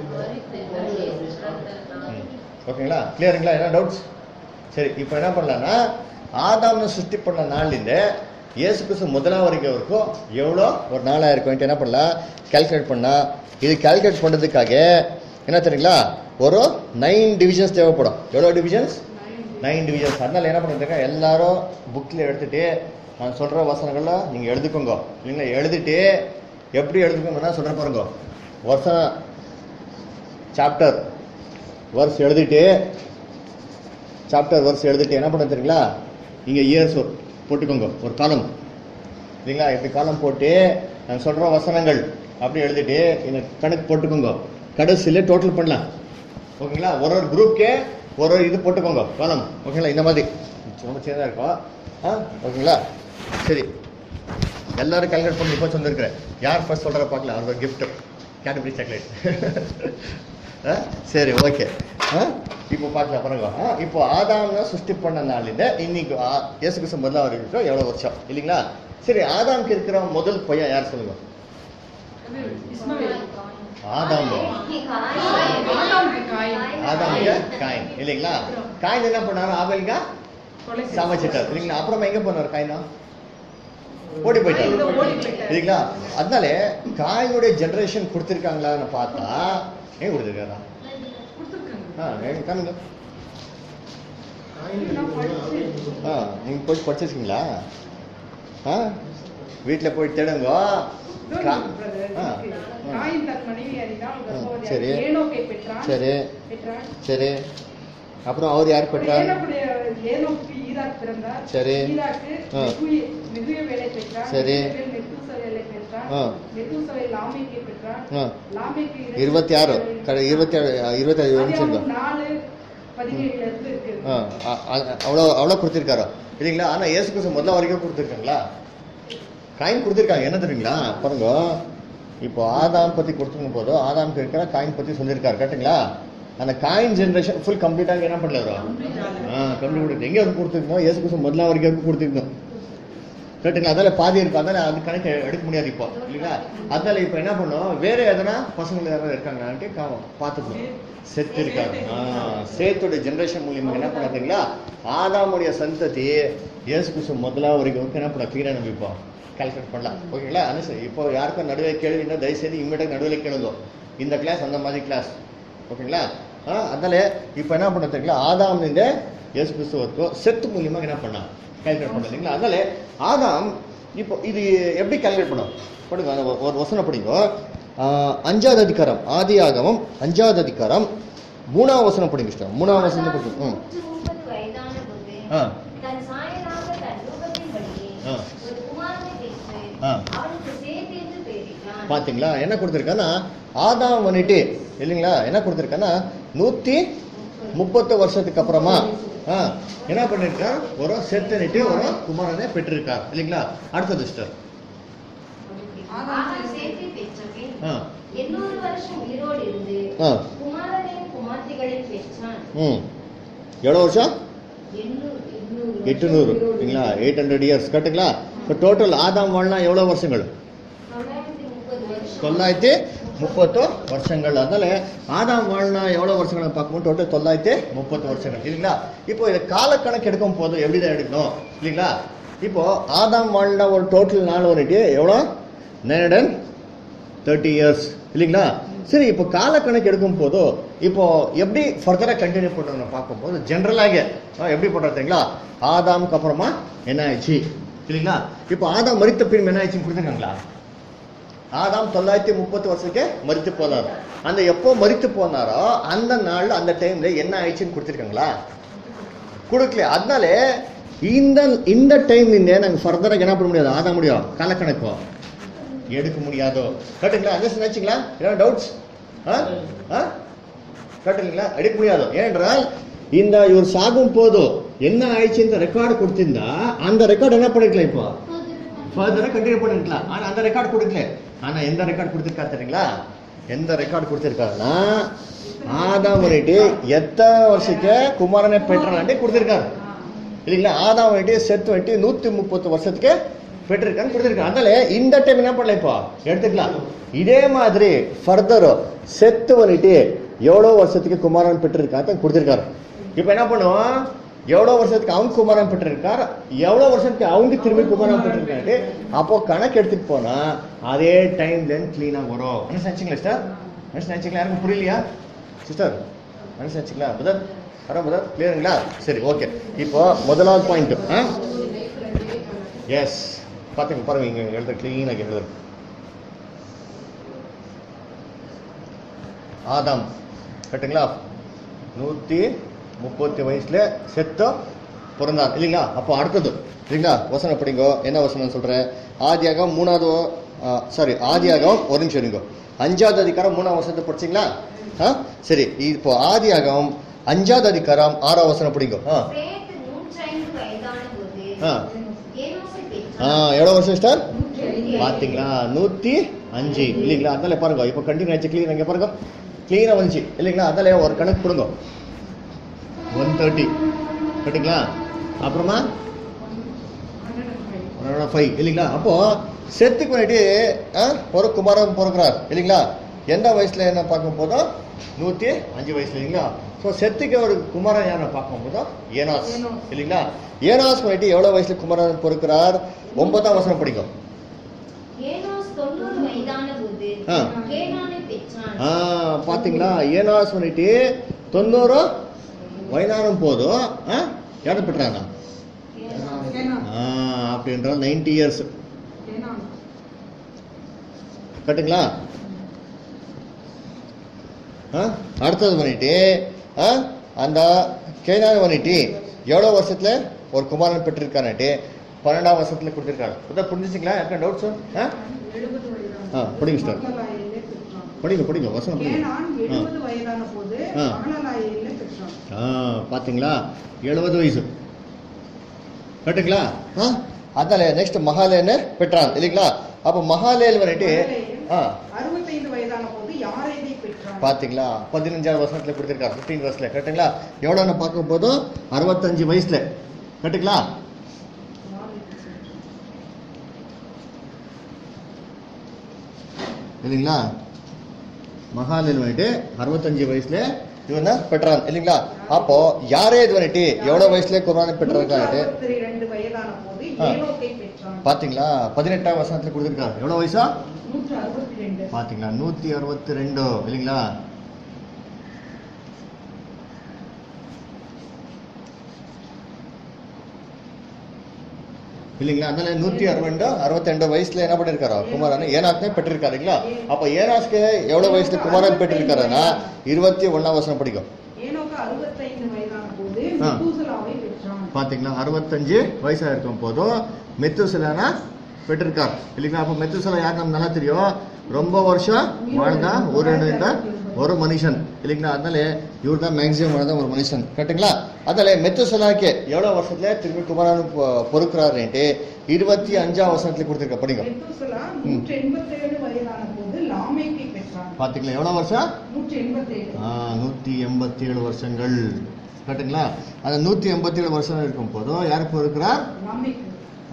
Speaker 1: ம். ஓகேங்களா கிளியருங்களா என்ன டவுட்ஸ் சரி இப்போ என்ன பண்ணலாம்னா ஆதாம்னு சிருஷ்டி பண்ண நாள்லேருந்து இயேசு கிறிஸ்து முதலாம் வரைக்கும் வரைக்கும் எவ்வளோ ஒரு நாலாயிரம் என்ன பண்ணலாம் கால்குலேட் பண்ணால் இது கால்குலேட் பண்ணுறதுக்காக என்ன தெரியுங்களா ஒரு நைன் டிவிஷன்ஸ் தேவைப்படும் எவ்வளோ டிவிஷன்ஸ் நைன் டிவிஷன்ஸ் அதனால என்ன பண்ணுறதுக்கா எல்லாரும் புக்கில் எடுத்துட்டு நான் சொல்ற வசனங்களை நீங்க எழுதிக்கோங்க இல்லைங்களா எழுதிட்டு எப்படி எழுதிக்கோங்கன்னா சொல்ற பாருங்க வருஷம் சாப்டர் வர்ஸ் எழுதிட்டு சாப்டர் வர்ஸ் எழுதிட்டு என்ன பண்ண தெரியுங்களா இங்க இயர்ஸ் போட்டுக்கோங்க ஒரு காலம் இல்லைங்களா இப்படி காலம் போட்டு நான் சொல்ற வசனங்கள் அப்படி எழுதிட்டு இந்த கணக்கு போட்டுக்கோங்க கடைசியில் டோட்டல் பண்ணலாம் ஓகேங்களா ஒரு ஒரு குரூப்க்கே ஒரு ஒரு இது போட்டுக்கோங்க காலம் ஓகேங்களா இந்த மாதிரி ரொம்ப சின்னதாக இருக்கும் ஆ ஓகேங்களா சரி எல்லாரும் கால்குலேட் பண்ணி இப்போ வந்திருக்கிறேன் யார் ஃபர்ஸ்ட் சொல்கிற பார்க்கலாம் அவரோட கிஃப்ட் கேட்பரி சாக்லேட் சரி ஓகே இப்போ பார்க்கலாம் பாருங்க ஆ, இப்போ ஆதாம்னா சிருஷ்டி பண்ண நாளில் இன்னைக்கு ஆ- இயேசு கிறிஸ்து முதல்ல வரைக்கும் எவ்வளோ வருஷம் இல்லைங்களா சரி ஆதாம்க்கு இருக்கிற முதல் பையன் யார் சொல்லுங்க
Speaker 2: அது இஸ்மவேல்.
Speaker 1: ஆதாம்
Speaker 2: ஆதாமுக்கு காயின்.
Speaker 1: ஆதாமுக்கு காயின் இல்லைங்களா காயின் என்ன பண்ணாரு ஆபேலுங்க
Speaker 2: கொலை செய்தார்.
Speaker 1: சமைச்சிட்டார் இல்லைங்களா அப்புறமா எங்க போனார் காயினா ஓடி போயிட்டார்
Speaker 2: காயின் ஓடி போயிட்டார்.
Speaker 1: இல்லைங்களா அதனால காயினுடைய ஜெனரேஷன் கொடுத்துருக்காங்களான்னு பார்த்தா ஏன் கொடுத்துருக்காரா
Speaker 2: கொடுத்திருக்காங்க.
Speaker 1: ஆ எங்க காணுங்க
Speaker 2: நான் படிச்சேன்.
Speaker 1: ஆ நீங்கள் போய் படிச்சிருக்கீங்களா ஆ வீட்டில் போய் தேடுங்க
Speaker 2: இதோ
Speaker 1: கா-
Speaker 2: இருக்கு brother,
Speaker 1: ஆ,
Speaker 2: இருக்கு.
Speaker 1: ஆ.
Speaker 2: காயின் தன் மனைவியாரிடம்
Speaker 1: சரி.
Speaker 2: கர்ப்பவதியாகி ஏனோக்கை பெற்றான்.
Speaker 1: சரி
Speaker 2: பெற்றான்.
Speaker 1: சரி அப்புறம் அவர் யார் பெற்றார்
Speaker 2: ஏனோக்குடைய ஏனோக்கு ஈராக் பிறந்தார்.
Speaker 1: சரி.
Speaker 2: ஈராக்கு
Speaker 1: ஆ.
Speaker 2: மெகுய- மெகுயவேலை பெற்றான்.
Speaker 1: சரி.
Speaker 2: மெகுயவேல் மெத்தூசவேலை பெற்றான்.
Speaker 1: ஆ.
Speaker 2: மெத்தூசவேல் லாமேக்கை பெற்றான்.
Speaker 1: ஆ
Speaker 2: லாமேக்கு இரண்டு
Speaker 1: இருபத்தி ஆறு
Speaker 2: பிள்ளைகளை
Speaker 1: கடை இருபத்தி ஏழு இருபத்தி ஏழு நிமிஷம்
Speaker 2: ஆதியாகமம் நாலு பதினேழுல இருந்து இருக்கு
Speaker 1: ஆ அ- அ- அவ்வளோ அவ்வளோ கொடுத்துருக்காரோ இல்லைங்களா ஆனால் இயேசு கிறிஸ்து முதல்ல வரைக்கும் கொடுத்துருக்காங்களா காயின் கொடுத்துருக்காங்க என்ன தெரியுங்களா பாருங்க இப்போ ஆதாம் பற்றி கொடுத்துருக்கும் போது ஆதாம்க்கு இருக்கிற காயின் பற்றி சொல்லியிருக்காரு கரெக்டுங்களா அந்த காயின் ஜென்ரேஷன் ஃபுல் கம்ப்ளீட்டாக என்ன பண்ணல வரும் ஆ கம்ப்ளீட் கொடுத்து எங்கே வந்து கொடுத்துருக்கோம் இயேசு கிறிஸ்து முதல்ல வரைக்கும் கொடுத்துருக்கோம் கரெக்டுங்களா அதில் பாதி இருக்கும் அதனால அது கணக்கு எடுக்க முடியாது இப்போ இல்லைங்களா அதனால இப்போ என்ன பண்ணோம் வேற எதனா பசங்க யாராவது இருக்காங்களான்ட்டு கா- பார்த்துக்கணும் செத்து இருக்காங்க ஆ, சேத்துடைய ஜென்ரேஷன் மூலியமா என்ன பண்ணாதீங்களா ஆதாமுடைய சந்ததி இயேசு கிறிஸ்து முதல்ல வரைக்கும் என்ன பண்ண கிளீனாக நம்ம இப்போ கால்குலேட் பண்ணலாம் ஓகேங்களா ஆனால் சரி இப்போ யாருக்கும் நடுவே கேள்வின்னா தயவுசெய்து இம்மிடியாக நடுவில் கேளுங்க இந்த கிளாஸ் அந்த மாதிரி கிளாஸ் ஓகேங்களா ஆ அதனால இப்போ என்ன பண்ண தெரியுங்களா ஆதாம்லேருந்து இயேசு கிறிஸ்துவருக்கும் செத்து மூலியமாக என்ன பண்ணலாம் கால்குலேட் பண்ணலாம் இல்லைங்களா அதனால ஆதாம் இப்போ இது எப்படி கால்குலேட் பண்ணும் படிங்க அந்த ஒரு- ஒரு வசனம் படிங்க ஆ, அஞ்சாவது அதிகாரம் ஆதி ஆகமம் அஞ்சாவது அதிகாரம் மூணாவது வசனம் படிங்க sister. மூணாவது வசனம் படிங்க ம்
Speaker 3: நூற்று முப்பது வயதான போது
Speaker 1: ஆ
Speaker 3: தன் சாயலாக தன் ரூபத்தின்படியே
Speaker 1: ஆ.
Speaker 3: ஒரு குமாரனை பெற்று
Speaker 1: ஆ.
Speaker 3: அவனுக்கு சேத் என்று பெயரிட்டான்
Speaker 1: பாத்தீங்களா என்ன கொடுத்துருக்கான்னா ஆதாம் வந்துட்டு இல்லைங்களா என்ன கொடுத்துருக்கான்னா நூத்தி முப்பத்து வருஷத்துக்கு அப்புறமா ஆ, என்ன பண்ணிருக்கார் ஒரு செத்தனிட்டு ஒரு குமாரனை பெற்றிருக்கார் இல்லைங்களா அடுத்தது சிஸ்டர்
Speaker 3: ஆகார் சேத்தை பெற்ற பின்
Speaker 1: ஆ
Speaker 3: எண்ணூறு வருஷம் உயிரோடு இருந்து
Speaker 1: ஆ
Speaker 3: குமாரனையும் குமார்த்திகளையும் பெற்றான்
Speaker 1: ம் எவ்வளோ வருஷம்
Speaker 3: எண்ணூறு எண்ணூறு
Speaker 1: எட்டுநூறு இல்லைங்களா எயிட் ஹண்ட்ரட் இயர்ஸ் கரெக்டுங்களா இப்போ டோட்டல் ஆதாம் வாழ்னா எவ்வளோ வருஷங்கள்
Speaker 3: தொள்ளாயிரத்தி முப்பது வருஷம்
Speaker 1: தொள்ளாயிரத்தி முப்பத்து வருஷங்கள் அதனால ஆதாம் வாழ்னா எவ்வளோ வருஷங்களை பார்க்கும்போது டோட்டல் தொள்ளாயிரத்தி முப்பத்து வருஷங்கள் இல்லைங்களா இப்போ இது காலக்கணக்கு எடுக்கும் போது எப்படி தான் எடுக்கணும் இல்லைங்களா இப்போ ஆதாம் வாழ்னா ஒரு டோட்டல் நாள் வரைக்கு எவ்வளோ நைன் ஹண்ட்ரட் தேர்ட்டி இயர்ஸ் இல்லைங்களா சரி இப்போ காலக்கணக்கு எடுக்கும் போது இப்போ எப்படி ஃபர்தராக கண்டினியூ பண்ணுறோம்னு பார்க்கும்போது ஜென்ரலாக எப்படி பண்ணுறதுங்களா ஆதாமுக்கு அப்புறமா என்ன ஆயிடுச்சு இல்லைங்களா இப்போ ஆதாம் மரித்த பின் என்ன ஆயிடுச்சுன்னு கொடுத்துருக்காங்களா ஆதாம் தொள்ளாயிரத்தி முப்பது வருஷத்துக்கு மரித்து போனார் அந்த எப்போ மரித்து போனாரோ அந்த நாள் அந்த டைம்ல என்ன ஆயிடுச்சுன்னு கொடுத்துருக்காங்களா கொடுக்கல அதனால இந்த இந்த டைம்ல நாங்கள் ஃபர்தராக என்ன பண்ண முடியாது ஆத முடியும் காலக்கணக்கோ எடுக்க முடியாதோ கரெக்டுங்களா அண்டர்ஸ்டாண்ட் நினைச்சிங்களா ஏன்னா டவுட்ஸ் ஆ ஆ கரெக்டுங்களா எடுக்க முடியாதோ ஏனென்றால் இந்த இவர் சாகும் போதும் என்ன ஆயிடுச்சு இந்த ரெக்கார்டு கொடுத்திருந்தா அந்த ரெக்கார்டு என்ன பண்ணிருக்கலாம் இப்போ ஃபர்தராக கண்டினியூ பண்ணிருக்கலாம் ஆனால் அந்த ரெக்கார்டு கொடுக்கல ஆனால் எந்த ரெக்கார்டு கொடுத்துருக்காரு தெரியுங்களா எந்த ரெக்கார்டு கொடுத்துருக்காருன்னா ஆதாம் வந்துட்டு எத்தனை வருஷத்துக்கு குமாரனை பெற்றான்ட்டு கொடுத்துருக்காரு இல்லைங்களா ஆதாம் வந்துட்டு செத்து வந்துட்டு நூற்றி முப்பத்து வருஷத்துக்கு பெற்றிருக்கான்னு கொடுத்துருக்காரு அதனால இந்த டைம் என்ன பண்ணல இப்போ எடுத்துக்கலாம் இதே மாதிரி ஃபர்தர் செத்து வந்துட்டு எவ்வளோ வருஷத்துக்கு குமாரன் பெற்றிருக்கான்னு கொடுத்துருக்காரு இப்போ என்ன பண்ணுவோம் எவ்வளோ வருஷத்துக்கு அவன் குமாரன் பெற்றிருக்கார் எவ்வளோ வருஷத்துக்கு அவனுக்கு திரும்பி குமாரன் பெற்றிருக்காரு அப்போ கணக்கு எடுத்துட்டு போனா அதே டைம் தென் கிளீனாக வரும் என்ன நினச்சிங்களா சிஸ்டர் என்ன நினச்சிங்களா யாருக்கும் புரியலையா சிஸ்டர் என்ன நினச்சிங்களா புதர் வர புதர் கிளியருங்களா சரி ஓகே இப்போ முதலாவது பாயிண்ட் ஆ எஸ் பார்த்துங்க பாருங்க இங்கே எழுத க்ளீனாக எழுதுறது ஆதாம் கரெக்டுங்களா நூற்றி முப்பத்தி வயசுல செத்த பிறந்தார் இல்லைங்களா அப்போ அடுத்தது இல்லைங்களா வசனம் படிங்கோ என்ன வசனம் சொல்கிறேன் ஆதியாகம் மூணாவது சாரி ஆதியாகம் ஒரு நிமிஷம் இருங்கோ அஞ்சாவது அதிகாரம் மூணாவது வசனத்தை படிச்சிங்களா ஆ சரி இப்போ ஆதியாகம் அஞ்சாவது அதிகாரம் ஆறாவது வசனம் படிங்கோ ஆ
Speaker 3: சேத்து நூற்றைந்து வயதான போது
Speaker 1: ஆ
Speaker 3: ஏனோசை
Speaker 1: ஆ
Speaker 3: பெற்றான்
Speaker 1: எவ்வளோ வருஷம் சிஸ்டர்
Speaker 3: நூற்றி ஐந்து.
Speaker 1: பாத்தீங்களா நூத்தி அஞ்சு இல்லைங்களா அதனால பாருங்க இப்போ கண்டினியூ ஆச்சு கிளீன் இங்கே பாருங்க கிளீனாக வந்துச்சு இல்லைங்களா அதனால ஒரு கணக்கு கொடுங்க ஒன் தேர்ட்டி கரெக்டுங்களா அப்புறமா ஃபைவ் இல்லைங்களா அப்போ செத்துக்கு முன்னாடி ஆ, ஒரு குமாரன் பிறக்கிறார் இல்லைங்களா எந்த வயசுல என்ன பார்க்கும் போதும் நூற்றி அஞ்சு வயசுல இல்லைங்களா ஸோ செத்துக்கு ஒரு குமாரன் யாரை பார்க்கும் போதும் ஏனாஸ்
Speaker 2: ஏனோஸ்.
Speaker 1: இல்லைங்களா ஏனாஸ் முன்னாடி எவ்வளோ வயசுல குமாரன் பிறக்கிறார் ஒன்பதாம் வசனம் படிக்கும்
Speaker 3: ஏனோஸ் தொண்ணூறு வயதான போது
Speaker 1: ஆ.
Speaker 3: கேனானை பெற்றான்
Speaker 1: ஆ பாத்தீங்களா ஏனாஸ் பண்ணிட்டு தொண்ணூறு வயதானம் போதும் ஆ யாரும் பெற்றாங்க
Speaker 2: கேனான்.
Speaker 1: ஆ அப்படின்ற நைன்டி இயர்ஸ்
Speaker 2: கேனான்.
Speaker 1: கரெக்டுங்களா ஆ அடுத்தது பண்ணிட்டு ஆ அந்த கேனான் பண்ணிட்டு எவ்வளோ வருஷத்துல ஒரு குமாரன் பெற்றிருக்கான்ட்டு பன்னெண்டாம் வருஷத்துல கொடுத்துருக்காரு அதான் புரிஞ்சுச்சிங்களா யாருக்கா டவுட்ஸ் ஆ
Speaker 2: எழுபது வயதான
Speaker 1: ஆ, படிங்க sister.
Speaker 2: மகளாயிலே பெற்றான்.
Speaker 1: படிங்க படிங்க வசனம் படிங்க
Speaker 2: கேனான் எழுபது வயதான போது
Speaker 1: ஆ.
Speaker 2: மகளாயிலே பெற்றான்.
Speaker 1: ஆ பாத்தீங்களா எழுபது வயசு கரெக்டுங்களா ஆ அதனால நெக்ஸ்ட் மகாலேன்னு பெற்றான் இல்லைங்களா அப்போ மகாலேல் வந்துட்டு ஆ
Speaker 2: அறுபத்தைந்து வயதான போது யாரேதை பெற்றான்
Speaker 1: பாத்தீங்களா பதினஞ்சாவது வருஷத்துல கொடுத்துருக்காரு ஃபிஃப்டீன் வருஷத்துல கரெக்டுங்களா எவ்வளோன்னு பார்க்கும் போதும் அறுபத்தஞ்சு வயசுல கரெக்டுங்களா இல்லைங்களா மகாலேல் வந்துட்டு அறுபத்தஞ்சு வயசுல இவன் தான் பெற்றான் இல்லைங்களா அப்போ யாரே இது வந்துட்டு எவ்வளவு வயசுல குரானை பெற்றிருக்காரு
Speaker 2: அறுபத்தி இரண்டு வயதான போது
Speaker 1: ஆ.
Speaker 2: ஏனோக்கை பெற்றான்
Speaker 1: பாத்தீங்களா பதினெட்டாம் வருஷத்துல கொடுத்துருக்காரு எவ்வளவு வயசா
Speaker 2: நூற்று அறுபத்தி ரெண்டு
Speaker 1: பாத்தீங்களா நூத்தி அறுபத்தி ரெண்டு இல்லைங்களா இல்லைங்களா அதனால நூத்தி அறுபது அறுபத்தி வயசுல என்ன பண்ணிருக்காரோ குமாரன் ஏனாஸ்னே பெற்றிருக்காரு இல்லைங்களா அப்ப ஏனாஸ்க்கு எவ்வளவு வயசுல குமாரன் பெற்றிருக்காருன்னா இருபத்தி ஒன்னாம் வருஷம் படிக்கும்
Speaker 2: ஏனோக்கு அறுபத்தைந்து வயதான போது
Speaker 1: ஆ.
Speaker 2: மெத்தூசலாவை பெற்றான்
Speaker 1: பாத்தீங்களா அறுபத்தஞ்சு வயசா இருக்கும் போதும் மெத்துசலானா பெற்றிருக்கார் இல்லைங்களா அப்ப மெத்துசலா யாருக்கு நமக்கு நல்லா தெரியும் ரொம்ப வருஷம் வாழ்ந்த ஒரு இருந்த ஒரு மனுஷன் இல்லைங்களா அதனால இவர் தான் மேக்சிமம் வாழ்ந்த ஒரு மனுஷன் கரெக்டுங்களா அதனால மெத்துசலாக்கு எவ்வளவு வருஷத்துல திரும்பி குமாரன் பொ- பொறுக்கிறாருன்ட்டு இருபத்தி அஞ்சாம் வருஷத்துல கொடுத்துருக்க படிங்க
Speaker 2: மெத்தூசலா நூற்றி எண்பத்தேழு வயதான போது லாமேக்கை பெற்றான்
Speaker 1: பாத்தீங்களா எவ்வளவு வருஷம்
Speaker 2: நூற்றி எண்பத்தேழு
Speaker 1: ஆ, நூத்தி எண்பத்தி ஏழு வருஷங்கள் கரெக்டுங்களா அந்த நூத்தி எண்பத்தி ஏழு வருஷம் இருக்கும் போதும் யார் பொறுக்கிறார்
Speaker 2: லாமேக்கு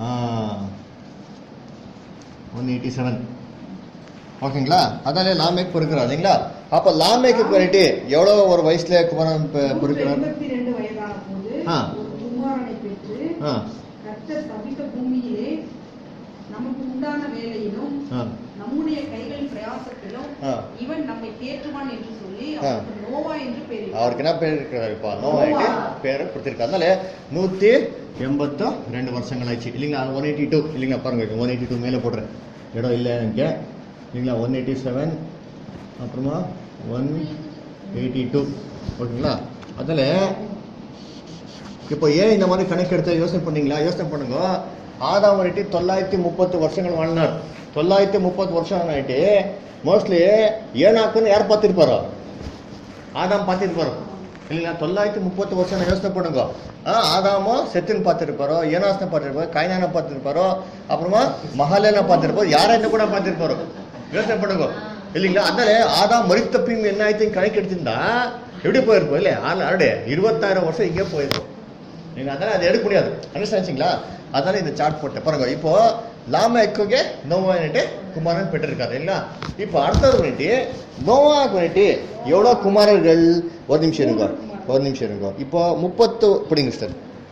Speaker 1: ஒன் எயிட்டி செவன் ஓகேங்களா அதாலே லாமேக் பொறுக்கிறார் இல்லைங்களா அப்போ லாமேக்கு போயிட்டு எவ்வளோ ஒரு வயசுல குமாரன் பொ-
Speaker 2: நூற்றி
Speaker 1: பொறுக்கிறார்
Speaker 2: எண்பத்தி ரெண்டு வயதான போது
Speaker 1: ஆ.
Speaker 2: ஒரு குமாரனை பெற்று
Speaker 1: ஆ
Speaker 2: கர்த்தர் சபித்த பூமியிலே நமக்கு உண்டான வேலையிலும்
Speaker 1: ஆ
Speaker 2: நம்முடைய கைகளின் பிரயாசத்திலும்
Speaker 1: ஆ.
Speaker 2: இவன் நம்மை தேற்றுவான் என்று சொல்லி
Speaker 1: ஆ.
Speaker 2: அவருக்கு நோவா என்று பெயரிட்டார்.
Speaker 1: அவருக்கு என்ன பேர் இருக்கிறார் இப்போ நோவாயிட்டு பேரை கொடுத்துருக்காரு அதனால நூற்றி எண்பத்தோ ரெண்டு வருஷங்கள் ஆயிடுச்சு இல்லைங்களா ஒன் எயிட்டி டூ இல்லைங்களா பாருங்க ஒன் எயிட்டி டூ மேலே போடுறேன் இடம் இல்லை எனக்கு இல்லைங்களா ஒன் எயிட்டி செவன் அப்புறமா ஒன் எயிட்டி டூ ஓகேங்களா அதில் இப்போ ஏன் இந்த மாதிரி கணக்கு எடுத்து யோசனை பண்ணீங்களா யோசனை பண்ணுங்க ஆதாம் வரைட்டி தொள்ளாயிரத்தி முப்பத்து வருஷங்கள் வாழ்ந்தார் தொள்ளாயிரத்தி முப்பத்து வருஷம் ஆயிட்டு மோஸ்ட்லி ஏனாக்குன்னு யார் பார்த்துருப்பாரோ ஆதாம் பார்த்துருப்பாரோ இல்லைங்களா தொள்ளாயிரத்தி முப்பத்து வருஷம் நான் யோசனை பண்ணுங்க ஆ, ஆதாமோ செத்துன்னு பார்த்துருப்பாரோ ஏனாசனை பார்த்துருப்பாரோ கைனானை பார்த்துருப்பாரோ அப்புறமா மகாலேன பார்த்துருப்பாரோ யாரை கூட பார்த்துருப்பாரோ யோசனை பண்ணுங்க இல்லைங்களா அதனால ஆதாம் மறித்த பின் என்ன ஆயிடுச்சு கணக்கு எடுத்திருந்தா எப்படி போயிருப்போம் இல்லையா ஆல்ரெடி இருபத்தாயிரம் வருஷம் இங்கே போயிருக்கும் நீங்க அதனால அதை எடுக்க முடியாது அண்டர்ஸ்டாண்டிங்களா அதனால இந்த சார்ட் போட்டேன் பாருங்க இப்போ லாமேக்குಗೆ நோவானிட்டு குமாரன் பெற்றிருக்காரு இல்லைங்களா இப்போ அடுத்தது பண்ணிட்டு நோவாக்கு பண்ணிட்டு எவ்வளோ குமாரர்கள் ஒரு நிமிஷம் இருங்க ஒரு நிமிஷம் இருங்க இப்போ முப்பத்து பிடிங்க சார்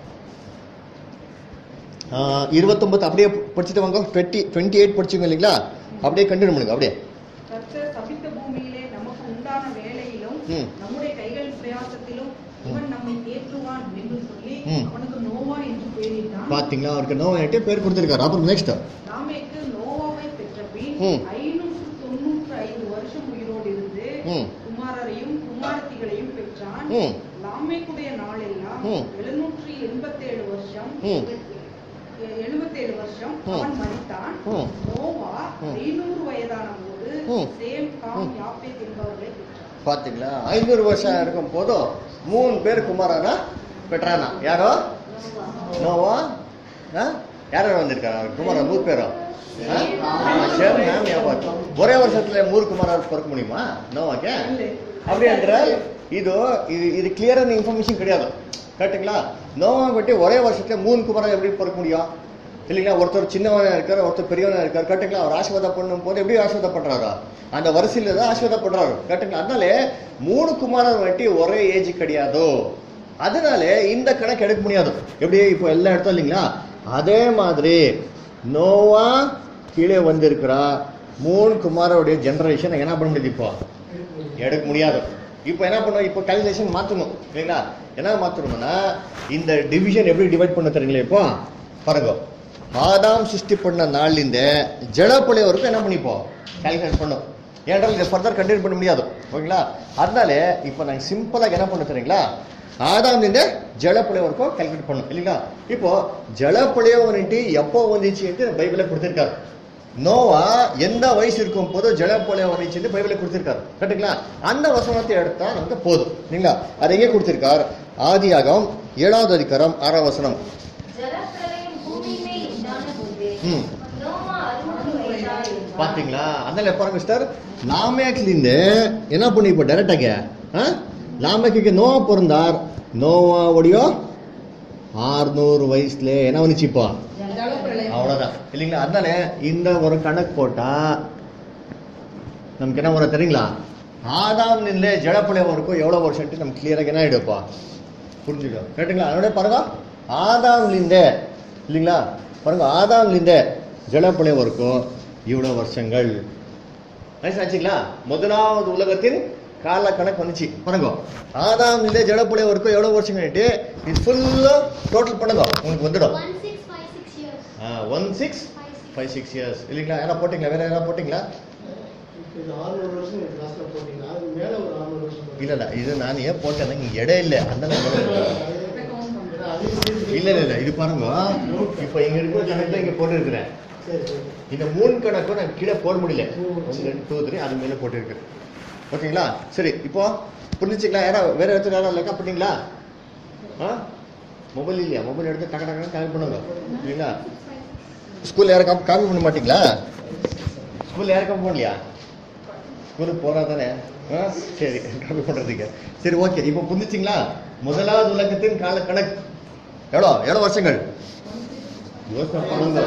Speaker 1: இருபத்தொம்பது அப்படியே படிச்சுட்டு வாங்க டுவெண்ட்டி டுவெண்ட்டி எயிட் படிச்சுங்க இல்லைங்களா அப்படியே கண்டினியூ பண்ணுங்க அப்படியே
Speaker 2: கர்த்தர் சபித்த பூமியிலே நமக்கு உண்டான வேலையிலும்
Speaker 1: ம்.
Speaker 2: நம்முடைய கைகளின் பிரயாசத்திலும் இவன் நம்மை தேற்றுவான் என்று சொல்லி
Speaker 1: ம்.
Speaker 2: அவனுக்கு நோவா என்று பெயரிட்டான்
Speaker 1: பாத்தீங்களா அவருக்கு நோவாயிட்டு பேர் கொடுத்திருக்காரு அப்புறம் நெக்ஸ்ட்
Speaker 2: லாமேக்கு நோவாவை பெற்ற பின்
Speaker 1: ம்.
Speaker 2: ஐநூற்று தொண்ணூற்று ஐந்து வருஷம் உயிரோடு இருந்து
Speaker 1: ம்.
Speaker 2: குமாரரையும் குமாரத்திகளையும் பெற்றான்
Speaker 1: ம்.
Speaker 2: லாமேக்குடைய நாளெல்லாம்
Speaker 1: ம்.
Speaker 2: எழுநூற்றி எண்பத்தேழு வருஷம்
Speaker 1: ம்.
Speaker 2: எழுபத்தேழு வருஷம்
Speaker 1: ம்.
Speaker 2: அவன் மரித்தான்
Speaker 1: ம்.
Speaker 2: நோவா
Speaker 1: ம்.
Speaker 2: ஐநூறு வயதான போது
Speaker 1: ம்.
Speaker 2: சேம் காம்
Speaker 1: ம்.
Speaker 2: யாப்பேத் என்பவர்களை பெற்றான்
Speaker 1: பாத்தீங்களா ஐநூறு வருஷம் இருக்கும் போதும் மூணு பேர் குமாரனா பெற்றானா யாரோ நோவா ஆ? யார் யார் வந்திருக்காரு அவர் குமாரன் மூணு பேரும் ஆ? ஆ, சேம் மேம் யாபாத் ஒரே வருஷத்துல மூணு குமாரர் பிறக்க முடியுமா நோவாக்கே
Speaker 2: இல்லை.
Speaker 1: அப்படி என்றால் இது இது இது கிளியரான இன்ஃபர்மேஷன் கிடையாது கரெக்டுங்களா நோவா பற்றி ஒரே வருஷத்துல மூணு குமாரர் எப்படி பிறக்க முடியும் இல்லைங்களா ஒருத்தர் சின்னவனா இருக்காரு ஒருத்தர் பெரியவனா இருக்காரு கரெக்டுங்களா அவர் ஆசீர்வாதம் பண்ணும் போது எப்படி ஆசீர்வாதம் பண்றாரோ அந்த வரிசையில தான் ஆசீர்வாதம் பண்றாரு கரெக்டுங்களா அதனால மூணு குமாரர் வட்டி ஒரே ஏஜ் கிடையாதோ அதனால இந்த கணக்கு எடுக்க முடியாது எப்படி இப்போ எல்லா இடத்துல இல்லைங்களா அதே மாதிரி நோவா கீழே வந்திருக்கிறா மூணு குமாரோடைய ஜெனரேஷன் என்ன பண்ண முடியுது இப்போ எடுக்க முடியாது இப்போ என்ன பண்ணுவோம் இப்போ கால்குலேஷன் மாற்றணும் இல்லைங்களா என்ன மாற்றணும்னா இந்த டிவிஷன் எப்படி டிவைட் பண்ண தெரியுங்களா இப்போ பாருங்க ஆதாம் சிருஷ்டி பண்ண நாள்லேருந்து ஜடப்பொழி வரைக்கும் என்ன பண்ணிப்போம் கால்குலேட் பண்ணும் ஏன்றால் இதை ஃபர்தர் கண்டினியூ பண்ண முடியாது ஓகேங்களா அதனால இப்போ நாங்கள் சிம்பிளாக என்ன பண்ண தெரியுங்களா ஆதாம்லேருந்து ஜலப்பொழி வரைக்கும் கால்குலேட் பண்ணும் இல்லைங்களா இப்போ ஜலப்பொழிய வந்துட்டு எப்போ வந்துச்சுன்ட்டு பைபிளில் கொடுத்துருக்காரு நோவா எந்த வயசு இருக்கும் போது ஜலப்பொழிய வந்துச்சுன்னு பைபிளில் கொடுத்துருக்காரு கரெக்டுங்களா அந்த வசனத்தை எடுத்தா நமக்கு போதும் இல்லைங்களா அது எங்கே கொடுத்துருக்கார் ஆதியாகம் ஏழாவது அதிகாரம் ஆறாம் வசனம்
Speaker 3: ஜலப்பிரளயம் பூமியிலே உண்டான போது
Speaker 1: ம்.
Speaker 3: நோவா அறுநூறு வயதாயிருந்தான்.
Speaker 1: பாத்தீங்களா அதனால பாருங்க மிஸ்டர் லாமேக்லிருந்து என்ன பண்ணி இப்போ டேரக்டாக லாமேக்கு நோவா பிறந்தார் நோவாவுடைய ஆறுநூறு வயசுல என்ன வந்துச்சு இப்போ
Speaker 2: ஜலப்பிரளயம்
Speaker 1: அவ்வளவுதான் இல்லைங்களா அதனால இந்த ஒரு கணக்கு போட்டா நமக்கு என்ன வரும் தெரியுங்களா ஆதாம்ல ஜடப்பழ வரைக்கும் எவ்வளவு வருஷம்ட்டு நமக்கு கிளியராக என்ன ஆயிடுப்பா புரிஞ்சுடும் கேட்டுங்களா அதோட பாருங்க ஆதாம்லிருந்தே இல்லைங்களா பாருங்க ஆதாம்லிருந்த ஜலப்பழ வரைக்கும் இவ்வளவு வருஷங்கள் நைஸ் ஆச்சுங்களா முதலாவது உலகத்தின் கால கணக்கு வந்துச்சு பாருங்க ஆதாம்ல ஜடப்பழ வரைக்கும் எவ்வளவு வருஷங்கள் இது ஃபுல்லா டோட்டல் பண்ணுங்க உங்களுக்கு வந்துடும்
Speaker 4: One six five six years.
Speaker 1: One six
Speaker 4: Five six.
Speaker 1: Five six years இல்லைங்களா யாரா போட்டிங்களா வேற யாரா போட்டிங்களா
Speaker 5: இது ஆறுநூறு வருஷம் இது லாஸ்ட்ல போட்டீங்கன்னா அது மேல ஒரு ஆறுநூறு வருஷம் போட்டீங்க.
Speaker 1: இல்ல இல்ல இது நான் ஏன் போட்டேன் இங்க இடம் இல்லை அந்த
Speaker 5: ஏன்னா அதையும் சேர்த்து-
Speaker 1: இல்ல இல்ல இல்ல இது பாருங்க இப்போ இங்க இருக்கிற கணக்கு இங்க போட்டு இருக்கிறேன்
Speaker 5: சரி சரி
Speaker 1: இந்த மூணு கணக்கும் நான் கீழே போட முடியல ஒன்று ரெண்டு டூ த்ரீ அது மேலே போட்டுருக்கு ஓகேங்களா சரி இப்போ புரிஞ்சுச்சுங்களா யாரா வேற இடத்துல யாரா லெக்கா பண்ணீங்களா ஆ மொபைல் இல்லையா மொபைல் எடுத்து டக்கு டக்கு காப்பி பண்ணுங்க இல்லைங்களா ஸ்கூல்ல யாரும் காப்பி காப்பி பண்ண மாட்டீங்களா ஸ்கூல்ல யாரும் காப்பி பண்ணலையா ஸ்கூலுக்கு போறா தானே ஆ சரி காப்பி பண்றதுக்கு சரி ஓகே இப்போ புரிஞ்சுச்சிங்களா முதலாவது உலகத்தின் கால கணக்கு எவ்வளோ எவ்வளோ வருஷங்கள் யோசனை பண்ணுங்க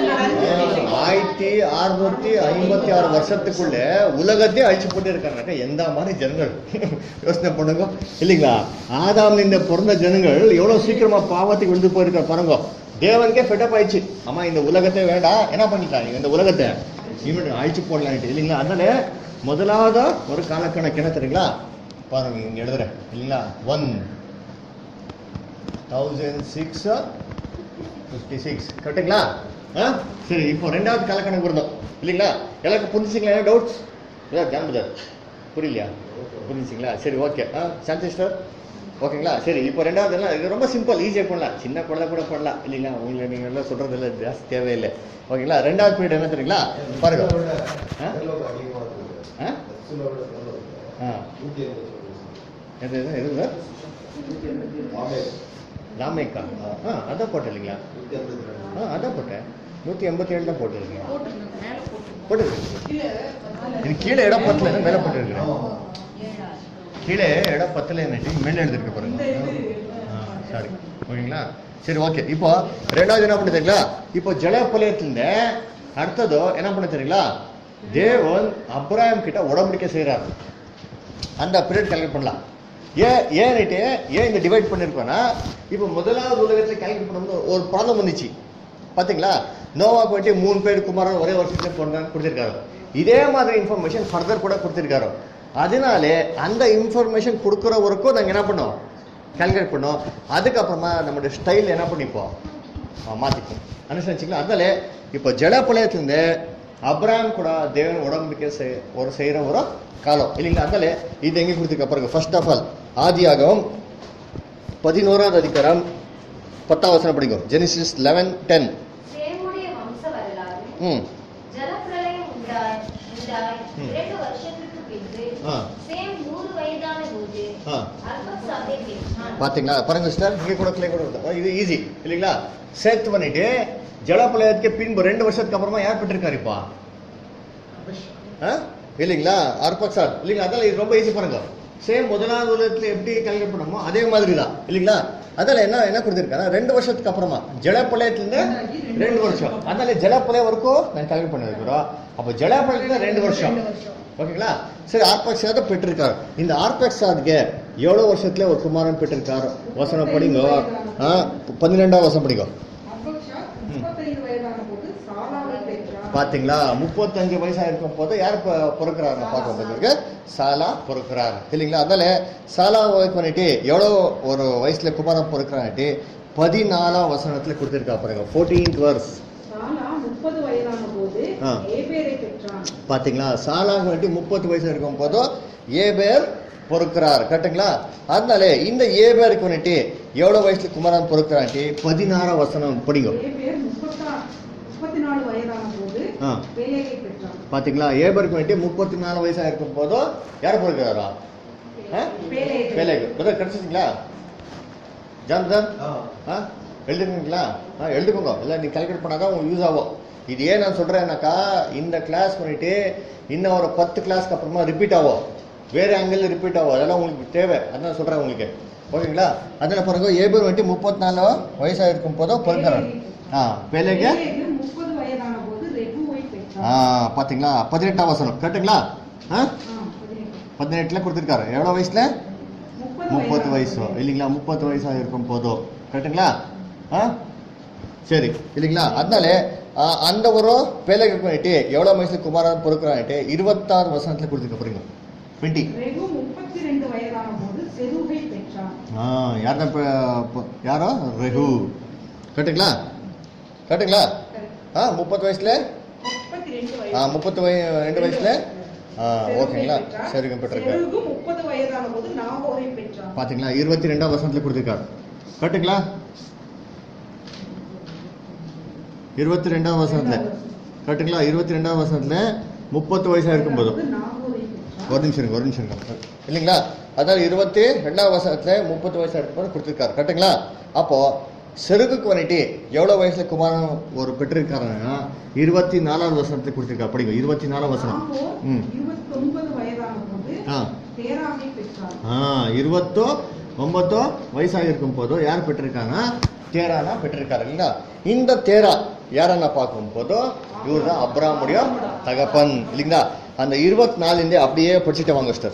Speaker 1: ஆயிரத்தி அறுநூத்தி ஐம்பத்தி ஆறு வருஷத்துக்குள்ள உலகத்தையே அழிச்சு போட்டு இருக்காங்க எந்த மாதிரி ஜனங்கள் யோசனை பண்ணுங்க இல்லைங்களா ஆதாம் இந்த பிறந்த ஜனங்கள் எவ்வளவு சீக்கிரமா பாவத்துக்கு விழுந்து போயிருக்க பாருங்க தேவனுக்கே ஃபெட்டப் ஆயிடுச்சு அம்மா இந்த உலகத்தை வேண்டாம் என்ன பண்ணிட்டாங்க இந்த உலகத்தை இவன் அழிச்சு போடலான்ட்டு இல்லைங்களா அதனால முதலாவது ஒரு காலக்கணக்கு என்ன தெரியுங்களா பாருங்க இங்க எழுதுறேன் இல்லைங்களா one thousand six fifty six கரெக்டுங்களா ஆ சரி இப்போ ரெண்டாவது காலக்கணக்கு இருந்தோம் இல்லைங்களா எல்லாருக்கும் புரிஞ்சுங்களா என்ன டவுட்ஸ் ஏதாவது ஜான்புதர் புரியலையா புரிஞ்சுங்களா சரி ஓகே ஆ சாந்தி சார் ஓகேங்களா சரி இப்போ ரெண்டாவது எல்லாம் இது ரொம்ப சிம்பிள் ஈஸியாக பண்ணலாம் சின்ன குழந்தை கூட பண்ணலாம் இல்லைங்களா உங்களை நீங்கள் எல்லாம் சொல்கிறது இல்லை ஜாஸ்தி தேவையில்லை ஓகேங்களா ரெண்டாவது பீரியட் என்ன தெரியுங்களா பாருங்க ஆ? ஆ? ஆ எது எது எதுங்க ராமேக்கா ஆ அதான் போட்டேன் இல்லைங்களா ஆ அதான் போட்டேன் நூற்றி எண்பத்தி ஏழு தான் போட்டுருக்கீங்க
Speaker 2: போட்டிருந்தாங்க, மேல போட்டிருந்தாங்க.
Speaker 1: போட்டுருக்கு
Speaker 2: கீழே
Speaker 1: இது கீழே இடம் பத்தல மேலே போட்டுருக்கிறேன் கீழே இடம் பத்தல மேலே எழுதிருக்கு
Speaker 2: இந்த
Speaker 1: பாருங்க
Speaker 2: இது
Speaker 1: சாரி ஓகேங்களா சரி ஓகே இப்போ ரெண்டாவது என்ன பண்ண தெரியுங்களா இப்போ ஜலப்பலயத்துல அடுத்ததோ என்ன பண்ண தெரியுங்களா தேவன் அப்ராஹிம் கிட்ட உடம்படிக்கை செய்கிறார் அந்த பீரியட் கால்குலேட் பண்ணலாம் ஏன் ஏன்னுட்டு ஏன் இந்த டிவைட் பண்ணியிருக்கோன்னா இப்போ முதலாவது உலகத்தில் கால்குலேட் பண்ணும்போது ஒரு ப்ராப்ளம் வந்துச்சு பார்த்தீங்களா நோவாக்கு வந்துட்டு மூணு பேர் குமாரன் ஒரே வருஷத்துல பிறந்தான்னு கொடுத்துருக்காரு இதே மாதிரி இன்ஃபர்மேஷன் ஃபர்தர் கூட கொடுத்துருக்காரு அதனாலே அந்த இன்ஃபர்மேஷன் கொடுக்குற வரைக்கும் நாங்கள் என்ன பண்ணோம் கால்குலேட் பண்ணோம் அதுக்கப்புறமா நம்மளுடைய ஸ்டைல் என்ன பண்ணிப்போம் மாற்றிப்போம் அனுசரிச்சுக்கலாம் அதனால இப்போ ஜலப்பலயத்துலேருந்து அப்ராம் கூட தேவன் உடம்புக்கு செய்- ஒரு செய்கிற ஒரு காலம் இல்லைங்களா அதனால இது எங்கே கொடுத்துருக்க பாருங்க ஃபர்ஸ்ட் ஆஃப் ஆல் ஆதியாகவும் பதினோராவது அதிகாரம் பத்தாம் வசனம் படிக்கும் ஜெனிசிஸ் லெவன் டென்
Speaker 3: சேமுடைய வம்ச வரலாறு
Speaker 1: ம்
Speaker 3: ஜலப்பிரளயம் உண்டாய் உண்டாய்
Speaker 1: ம்.
Speaker 3: இரண்டு வருஷத்துக்கு பின்பு
Speaker 1: ஆ.
Speaker 3: சேம் நூறு வயதான போது
Speaker 1: ஆ
Speaker 3: அல்பசாத்தை பெற்றான்
Speaker 1: பாத்தீங்களா பாருங்க சிஸ்டர் இங்கே கூட கிளை கூட இருக்கு. இது ஈஸி இல்லைங்களா சேர்த்து பண்ணிட்டு ஜலப்பலயத்துக்கு பின்பு ரெண்டு வருஷத்துக்கு அப்புறமா யார் பெற்றிருக்காரு இப்போ ஆ? இல்லைங்களா அர்பக்சாத் இல்லைங்களா அதெல்லாம் இது ரொம்ப ஈஸி பாருங்க சேம் முதலாவது உலகத்துல எப்படி கால்குலேட் பண்ணமோ அதே மாதிரி தான் இல்லைங்களா அதில் என்ன என்ன கொடுத்துருக்காங்க ரெண்டு வருஷத்துக்கு அப்புறமா ஜலப்பலயத்துலேருந்து ரெண்டு வருஷம் அதனால ஜலப்பலயம் வரைக்கும் நான் கால்குலேட் பண்ணிருக்கிறோம் அப்போ ஜலப்பலயத்துல ரெண்டு வருஷம் ஓகேங்களா சரி ஆர்பக்சாத பெற்றிருக்காரு இந்த ஆர்பக்சாதுக்கு எவ்வளோ வருஷத்துல ஒரு குமாரன் பெற்றிருக்காரு வசனம் படிங்க ஆ பன்னிரெண்டாம் வசனம் படிங்க
Speaker 2: அர்பக்ஷா முப்பத்தைந்து வயதான போது சாலாவை பெற்றார்
Speaker 1: பாத்தீங்களா முப்பத்தஞ்சு வயசா இருக்கும் போது யார் ப- பிறக்கிறாருன்னு பார்க்க போகிறதுக்கு சாலா பிறக்கிறார் இல்லைங்களா அதனால சாலா ஒர்க் பண்ணிட்டு எவ்வளோ ஒரு வயசுல குமாரன் பிறக்கிறான்ட்டு பதினாலாம் வசனத்துல கொடுத்துருக்கா பாருங்க ஃபோர்டீன்த் வர்ஸ்
Speaker 2: சாலா முப்பது வயதான போது
Speaker 1: ஆ.
Speaker 2: ஏபேரை பெற்றான்
Speaker 1: பாத்தீங்களா சாலாக வேண்டி முப்பது வயசு இருக்கும் போதோ ஏபேர் பொறுக்கிறார் கரெக்டுங்களா அதனால இந்த ஏபேருக்கு வந்துட்டு எவ்வளவு வயசுல குமாரன் பொறுக்கிறான்ட்டு பதினாறாம் வசனம் படிங்க
Speaker 2: ஏபேர் முப்பத்தா முப்பத்தி நாலு வயதான போது
Speaker 1: ஆ.
Speaker 2: வேலையை பெற்றான்
Speaker 1: பாத்தீங்களா ஏபருக்கு வந்துட்டு முப்பத்தி நாலு வயசா இருக்கும் போதோ யார் பொறுக்கிறாரா ஆ?
Speaker 2: பேலேகு.
Speaker 1: பேலேகு பிரதர் கிடைச்சிங்களா ஜான்தான் ஆ எழுதுங்களா ஆ எழுதுக்கோங்க எல்லாம் நீ கால்குலேட் பண்ணாதான் உங்களுக்கு யூஸ் ஆகும் இது ஏன் நான் சொல்றேன்னாக்கா இந்த கிளாஸ் பண்ணிட்டு இன்னும் ஒரு பத்து கிளாஸ்க்கு அப்புறமா ரிப்பீட் ஆகும் வேற ஆங்கிள் ரிப்பீட் ஆகும் அதெல்லாம் உங்களுக்கு தேவை அதான் சொல்றேன் உங்களுக்கு ஓகேங்களா அதில் பிறகு ஏபர் வந்துட்டு முப்பத்தி நாலு வயசா இருக்கும் போதோ பிறக்கிறார் ஆ பேலேக்கு
Speaker 2: பேலேகு முப்பது வயதான போது ரெகுவை
Speaker 1: ஆ
Speaker 2: பெற்றான்
Speaker 1: பாத்தீங்களா பதினெட்டாம் வசனம் கரெக்டுங்களா ஆ
Speaker 2: ஆ, பதினெட்டு.
Speaker 1: பதினெட்டுல கொடுத்துருக்காரு எவ்வளோ வயசுல
Speaker 2: முப்பது
Speaker 1: முப்பது
Speaker 2: வயதான
Speaker 1: வயசு
Speaker 2: போது.
Speaker 1: இல்லைங்களா முப்பது வயசா இருக்கும் போதும் கரெக்டுங்களா ஆ சரி இல்லைங்களா அதனால ஆ, அந்த ஒரு பேலைக்கு பண்ணிட்டு எவ்வளோ வயசுல குமாரன் பொறுக்கிறான்ட்டு இருபத்தாறு வசனத்துல கொடுத்துருக்க போறீங்க டுவெண்ட்டி
Speaker 2: ரெகு முப்பத்தி ரெண்டு வயதான போது செருகை பெற்றான்
Speaker 1: ஆ யார் தான் யாரோ ரெகு கரெக்டுங்களா கரெக்டுங்களா ஆ முப்பது வயசுல
Speaker 2: முப்பத்தி ரெண்டு
Speaker 1: ஆ
Speaker 2: வயது
Speaker 1: முப்பத்து வய ரெண்டு வயசுல ஆ
Speaker 2: செருகை
Speaker 1: ஓகேங்களா
Speaker 2: பெற்றான்.
Speaker 1: சரிங்க பெற்றிருக்காரு
Speaker 2: செருகு முப்பது வயதான போது நாகோரை பெற்றான்
Speaker 1: பாத்தீங்களா இருபத்தி ரெண்டாம் வசனத்துல கொடுத்துருக்காரு கரெக்டுங்களா இருபத்தி ரெண்டாம் வசனத்துல கரெக்டுங்களா இருபத்தி ரெண்டாம் வசனத்துல முப்பத்து வயசா இருக்கும்போது
Speaker 2: அதாவது நாகோரை பெற்றான்.
Speaker 1: ஒரு நிமிஷம் இருங்க ஒரு நிமிஷம் இருங்க இல்லைங்களா அதாவது இருபத்தி ரெண்டாம் வருஷத்துல முப்பது வயசு இருக்கும்போது கொடுத்துருக்காரு கரெக்டுங்களா அப்போ செருகுக்கு வந்துட்டு எவ்வளவு வயசுல குமாரன் ஒரு பெற்றிருக்காருன்னா இருபத்தி நாலாவது வருஷத்துல கொடுத்துருக்காரு படிங்க இருபத்தி நாலாம் வசனம்
Speaker 2: நாகோர்
Speaker 1: ம்.
Speaker 2: இருபத்தொன்பது வயதான போது
Speaker 1: ஆ
Speaker 2: தேராவை பெற்றான்
Speaker 1: ஆ இருபத்தோ ஒன்பத்தோ வயசாக இருக்கும் போதோ யார் பெற்றிருக்காங்க தேரானா பெற்றிருக்காரு இல்லைங்களா இந்த தேரா யாரன்னா பார்க்கும் போதோ இவர் தான் அப்ராமுடைய தகப்பன் இல்லைங்களா அந்த இருபத்தி நாலுலேருந்தே அப்படியே படிச்சுட்டு வாங்க சிஸ்டர்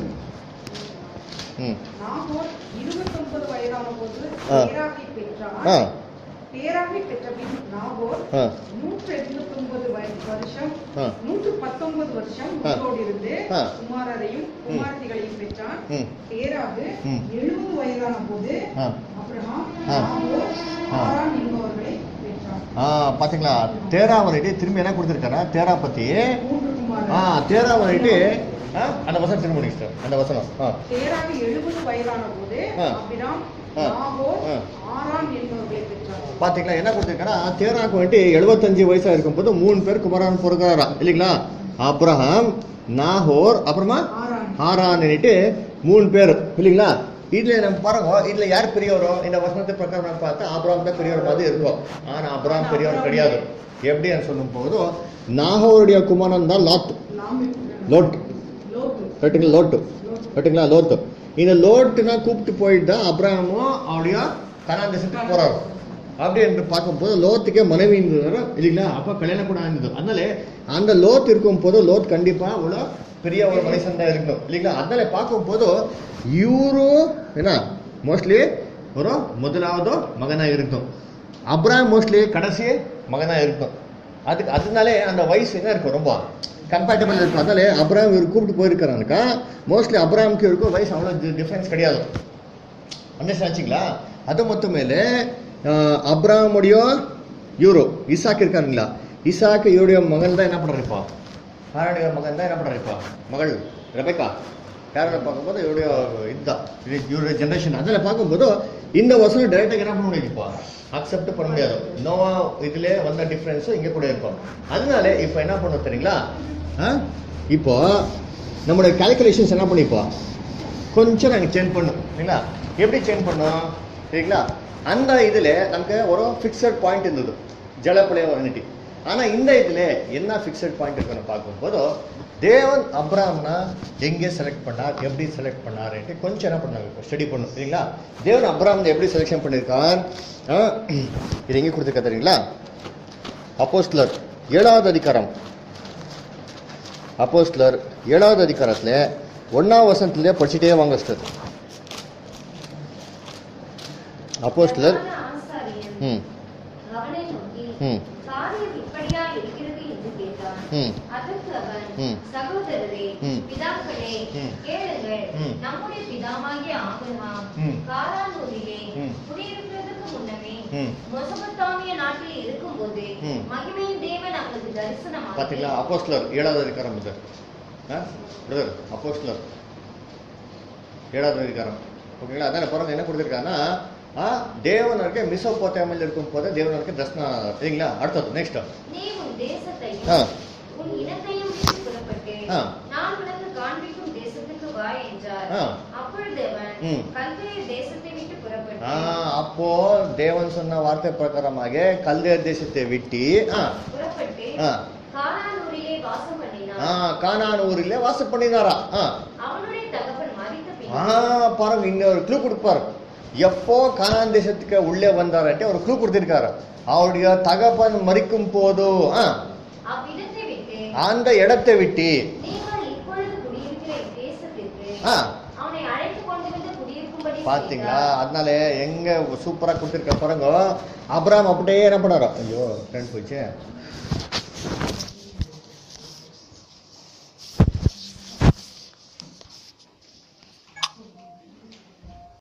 Speaker 1: ம்
Speaker 2: நாகோர் இருபத்தொன்பது வயதான போது
Speaker 1: ஆ.
Speaker 2: தேராவை
Speaker 1: ஆ
Speaker 2: பெற்றான் தேராவை பெற்ற பின் நாகோர்
Speaker 1: ஆ
Speaker 2: நூற்று எண்பத்தொன்பது வய- வருஷம்
Speaker 1: ஆ.
Speaker 2: நூற்று பத்தொன்பது வருஷம்
Speaker 1: ஆ.
Speaker 2: உயிரோடு இருந்து
Speaker 1: ஆ.
Speaker 2: குமாரரையும் குமாரத்திகளையும் பெற்றான்
Speaker 1: ம்
Speaker 2: தேராகு
Speaker 1: ம்.
Speaker 2: எழுபது வயதான போது
Speaker 1: ஆ
Speaker 2: அப்ரஹாம்
Speaker 1: ஆ.
Speaker 2: நாகோர்
Speaker 1: ஆ.
Speaker 2: ஆரான் என்பவர்களை பெற்றான்
Speaker 1: ஆ பார்த்தீங்களா தேரா வந்துட்டு திரும்பி என்ன கொடுத்துருக்காரா தேரா பற்றி
Speaker 2: மூன்று
Speaker 1: ஆ
Speaker 2: குமாரர்
Speaker 1: தேரா வந்துட்டு ஆ அந்த வசனம் திரும்ப முடிங்க சிஸ்டர் அந்த வசனம் ஆ
Speaker 2: தேராகு எழுபது வயதான போது
Speaker 1: ஆ.
Speaker 2: அபிராம்
Speaker 1: ஆ.
Speaker 2: நாகோர்
Speaker 1: ஆ.
Speaker 2: ஆரான் என்பவர்களை பெற்றான்
Speaker 1: பாத்தீங்களா என்ன கொடுத்துருக்காரா தேராக்கு வந்துட்டு எழுபத்தஞ்சு வயசா இருக்கும்போது மூணு பேர் குமாரன் பொறுக்கிறாரா இல்லைங்களா அப்ரஹாம் நாகோர் அப்புறமா
Speaker 2: ஆரான்
Speaker 1: ஹாரான்னுட்டு மூணு பேர் இல்லைங்களா இதுல நம்ம பாருங்க இதுல யார் பெரியவரோ இந்த வசனத்தை பிரகாரம் நம்ம பார்த்தா ஆபிரகாம் தான் பெரியவர் மாதிரி இருக்கும் ஆனா அப்ரஹாம் பெரியவர் கிடையாது எப்படின்னு சொல்லும் போது நாகோருடைய குமாரன் தான் லாத்
Speaker 2: லாமு
Speaker 1: லோட்
Speaker 2: லோத்து
Speaker 1: கரெக்டுங்களா லோட்டு
Speaker 2: லோத்து
Speaker 1: கரெக்டுங்களா லோத்து இந்த லோட்டுனா கூப்பிட்டு போயிட்டு தான் அப்ரஹாமும் அவருடைய கனான் தேசத்துக்கு போறாரு அப்படி என்று பார்க்கும்போது லோத்துக்கே மனைவி இருந்தது இல்லைங்களா அப்போ கல்யாணம் கூட ஆயிருந்தது அதனால அந்த லோத் இருக்கும் போது லோத் கண்டிப்பா அவ்வளோ பெரிய ஒரு மனுஷன் தான் இருக்கணும் இல்லைங்களா அதனால பார்க்கும்போது இவரு என்ன மோஸ்ட்லி ஒரு முதலாவது மகனா இருக்கும் அப்ராம் மோஸ்ட்லி கடைசி மகனா இருக்கும் அதுக்கு அதனாலே அந்த வயசு என்ன இருக்கும் ரொம்ப கம்பேட்டபிள் இருக்கும் அதனால அப்ராம் இவர் கூப்பிட்டு போயிருக்கிறானுக்கா மோஸ்ட்லி அப்ராமுக்கு இருக்கும் வயசு அவ்வளோ டிஃப்ரென்ஸ் கிடையாது அண்டர்ஸ்டாண்ட் ஆச்சுங்களா அது மட்டும் மேலே அப்ராமுடைய யூரோ இசாக் இருக்காருங்களா இசாக்கு இவருடைய மகன் தான் என்ன பண்றாரு இப்போ ஆரோடைய மகன் தான் என்ன பண்றாரு இப்போ மகள் ரெபேக்கா யாரோட பார்க்கும்போது இவருடைய இதுதான் இது இவருடைய ஜென்ரேஷன் அதில் பார்க்கும்போது இந்த வசனம் டைரெக்டாக என்ன பண்ண முடியாது இப்போ அக்செப்ட் பண்ண முடியாது நோவா இதுல வந்த டிஃப்ரென்ஸும் இங்கே கூட இருக்கும் அதனால இப்போ என்ன பண்ணும் தெரியுங்களா ஆ? இப்போ நம்மளுடைய கால்குலேஷன்ஸ் என்ன பண்ணிப்போம் கொஞ்சம் நாங்கள் சேஞ்ச் பண்ணோம் சரிங்களா எப்படி சேஞ்ச் பண்ணோம் சரிங்களா அந்த இதில் நமக்கு ஒரு ஃபிக்ஸட் பாயிண்ட் இருந்தது ஜலப்பழைய வரணிட்டி ஆனால் இந்த இதில் என்ன ஃபிக்ஸட் பாயிண்ட் இருக்குன்னு பார்க்கும்போது தேவன் அப்ராம்னா எங்கே செலக்ட் பண்ணார் எப்படி செலக்ட் பண்ணாருன்ட்டு கொஞ்சம் என்ன பண்ணாங்க ஸ்டடி பண்ணும் சரிங்களா தேவன் அப்ராம் எப்படி செலெக்ஷன் பண்ணியிருக்கார் ஆ, இது எங்கே கொடுத்துருக்கா தெரியுங்களா அப்போஸ்லர் ஏழாவது அதிகாரம் அப்போஸ்லர் ஏழாவது அதிகாரத்தில் ஒன்றாம் வசனத்திலே படிச்சுட்டே வாங்க சார் அப்போஸ்லர்
Speaker 3: பிரதான ஆசாரியன்
Speaker 1: ம்
Speaker 3: அவனை நோக்கி
Speaker 1: ம்
Speaker 3: காரியம் இப்படியா இருக்கிறது என்று கேட்டான்
Speaker 1: ம்
Speaker 3: அதற்கு அவன்
Speaker 1: ம்.
Speaker 3: சகோதரரே
Speaker 1: ம்.
Speaker 3: பிதாக்களே
Speaker 1: ம்.
Speaker 3: கேளுங்கள்
Speaker 1: ம்.
Speaker 3: நம்முடைய பிதாமாகிய ஆபிரகாம்
Speaker 1: ம்.
Speaker 3: காரானூரிலே
Speaker 1: ம்.
Speaker 3: குடியிருக்கிறதுக்கு முன்னமே
Speaker 1: ம்.
Speaker 3: மொசபத்தாமிய நாட்டில் இருக்கும்போது
Speaker 1: ம்.
Speaker 3: மகிமையின் தேவன் அவனுக்கு தரிசனமாக
Speaker 1: பார்த்தீங்களா அப்போஸ்லர் ஏழாவது அதிகாரம் இது ஆ பிரதர் அப்போஸ்லர் ஏழாவது அதிகாரம் ஓகேங்களா அதான் பாருங்க என்ன கொடுத்துருக்காங்கன்னா ஆ தேவனருக்கு மிசோப்போத்தாமில் இருக்கும் போது தேவனருக்கு தர்சனம் சரிங்களா அடுத்தது நெக்ஸ்ட்
Speaker 3: நீ உன் தேசத்தையும்
Speaker 1: ஆ.
Speaker 3: உன் இனத்தையும் விட்டு புறப்பட்டு
Speaker 1: ஆ.
Speaker 3: நான் உனக்கு காண்பிக்கும் தேசத்துக்கு வா என்றார்
Speaker 1: ஆ.
Speaker 3: அப்பொழுது அவன்
Speaker 1: ம்.
Speaker 3: கல்தைய தேசத்தை விட்டு
Speaker 1: ஆ,
Speaker 3: புறப்பட்டு
Speaker 1: அப்போ தேவன் சொன்ன வார்த்தை பிரகாரமாக கல்தேர் தேசத்தை விட்டு ஆ
Speaker 3: புறப்பட்டு
Speaker 1: ஆ.
Speaker 3: கானானூரிலே வாசம்
Speaker 1: ஆ
Speaker 3: பண்ணினான்
Speaker 1: கானான் ஊரில் வாசம் பண்ணினாரா ஆ
Speaker 3: அவனுடைய தகப்பன் மறித்த
Speaker 1: ஆ
Speaker 3: பின்
Speaker 1: பாருங்க இங்க ஒரு க்ளூ கொடுப்பாரு எப்போ கானான் தேசத்துக்கு உள்ளே வந்தாரட்டே ஒரு க்ளூ கொடுத்திருக்காரு அவருடைய தகப்பன் மறிக்கும் போதோ ஆ,
Speaker 3: அவ்விடத்தை விட்டு
Speaker 1: அந்த இடத்தை விட்டு
Speaker 3: நீங்கள் இப்பொழுது குடியிருக்கிற இத்தேசத்திற்கு
Speaker 1: ஆ
Speaker 3: அவனை அழைத்து கொண்டு வந்து குடியிருக்கும்படி
Speaker 1: பாத்தீங்களா
Speaker 3: செய்தார்.
Speaker 1: அதனால எங்க சூப்பரா கொடுத்திருக்க பாருங்க அப்ராம் அப்படியே என்ன பண்ணாரோ ஐயோ ஃப்ரெண்ட் போச்சு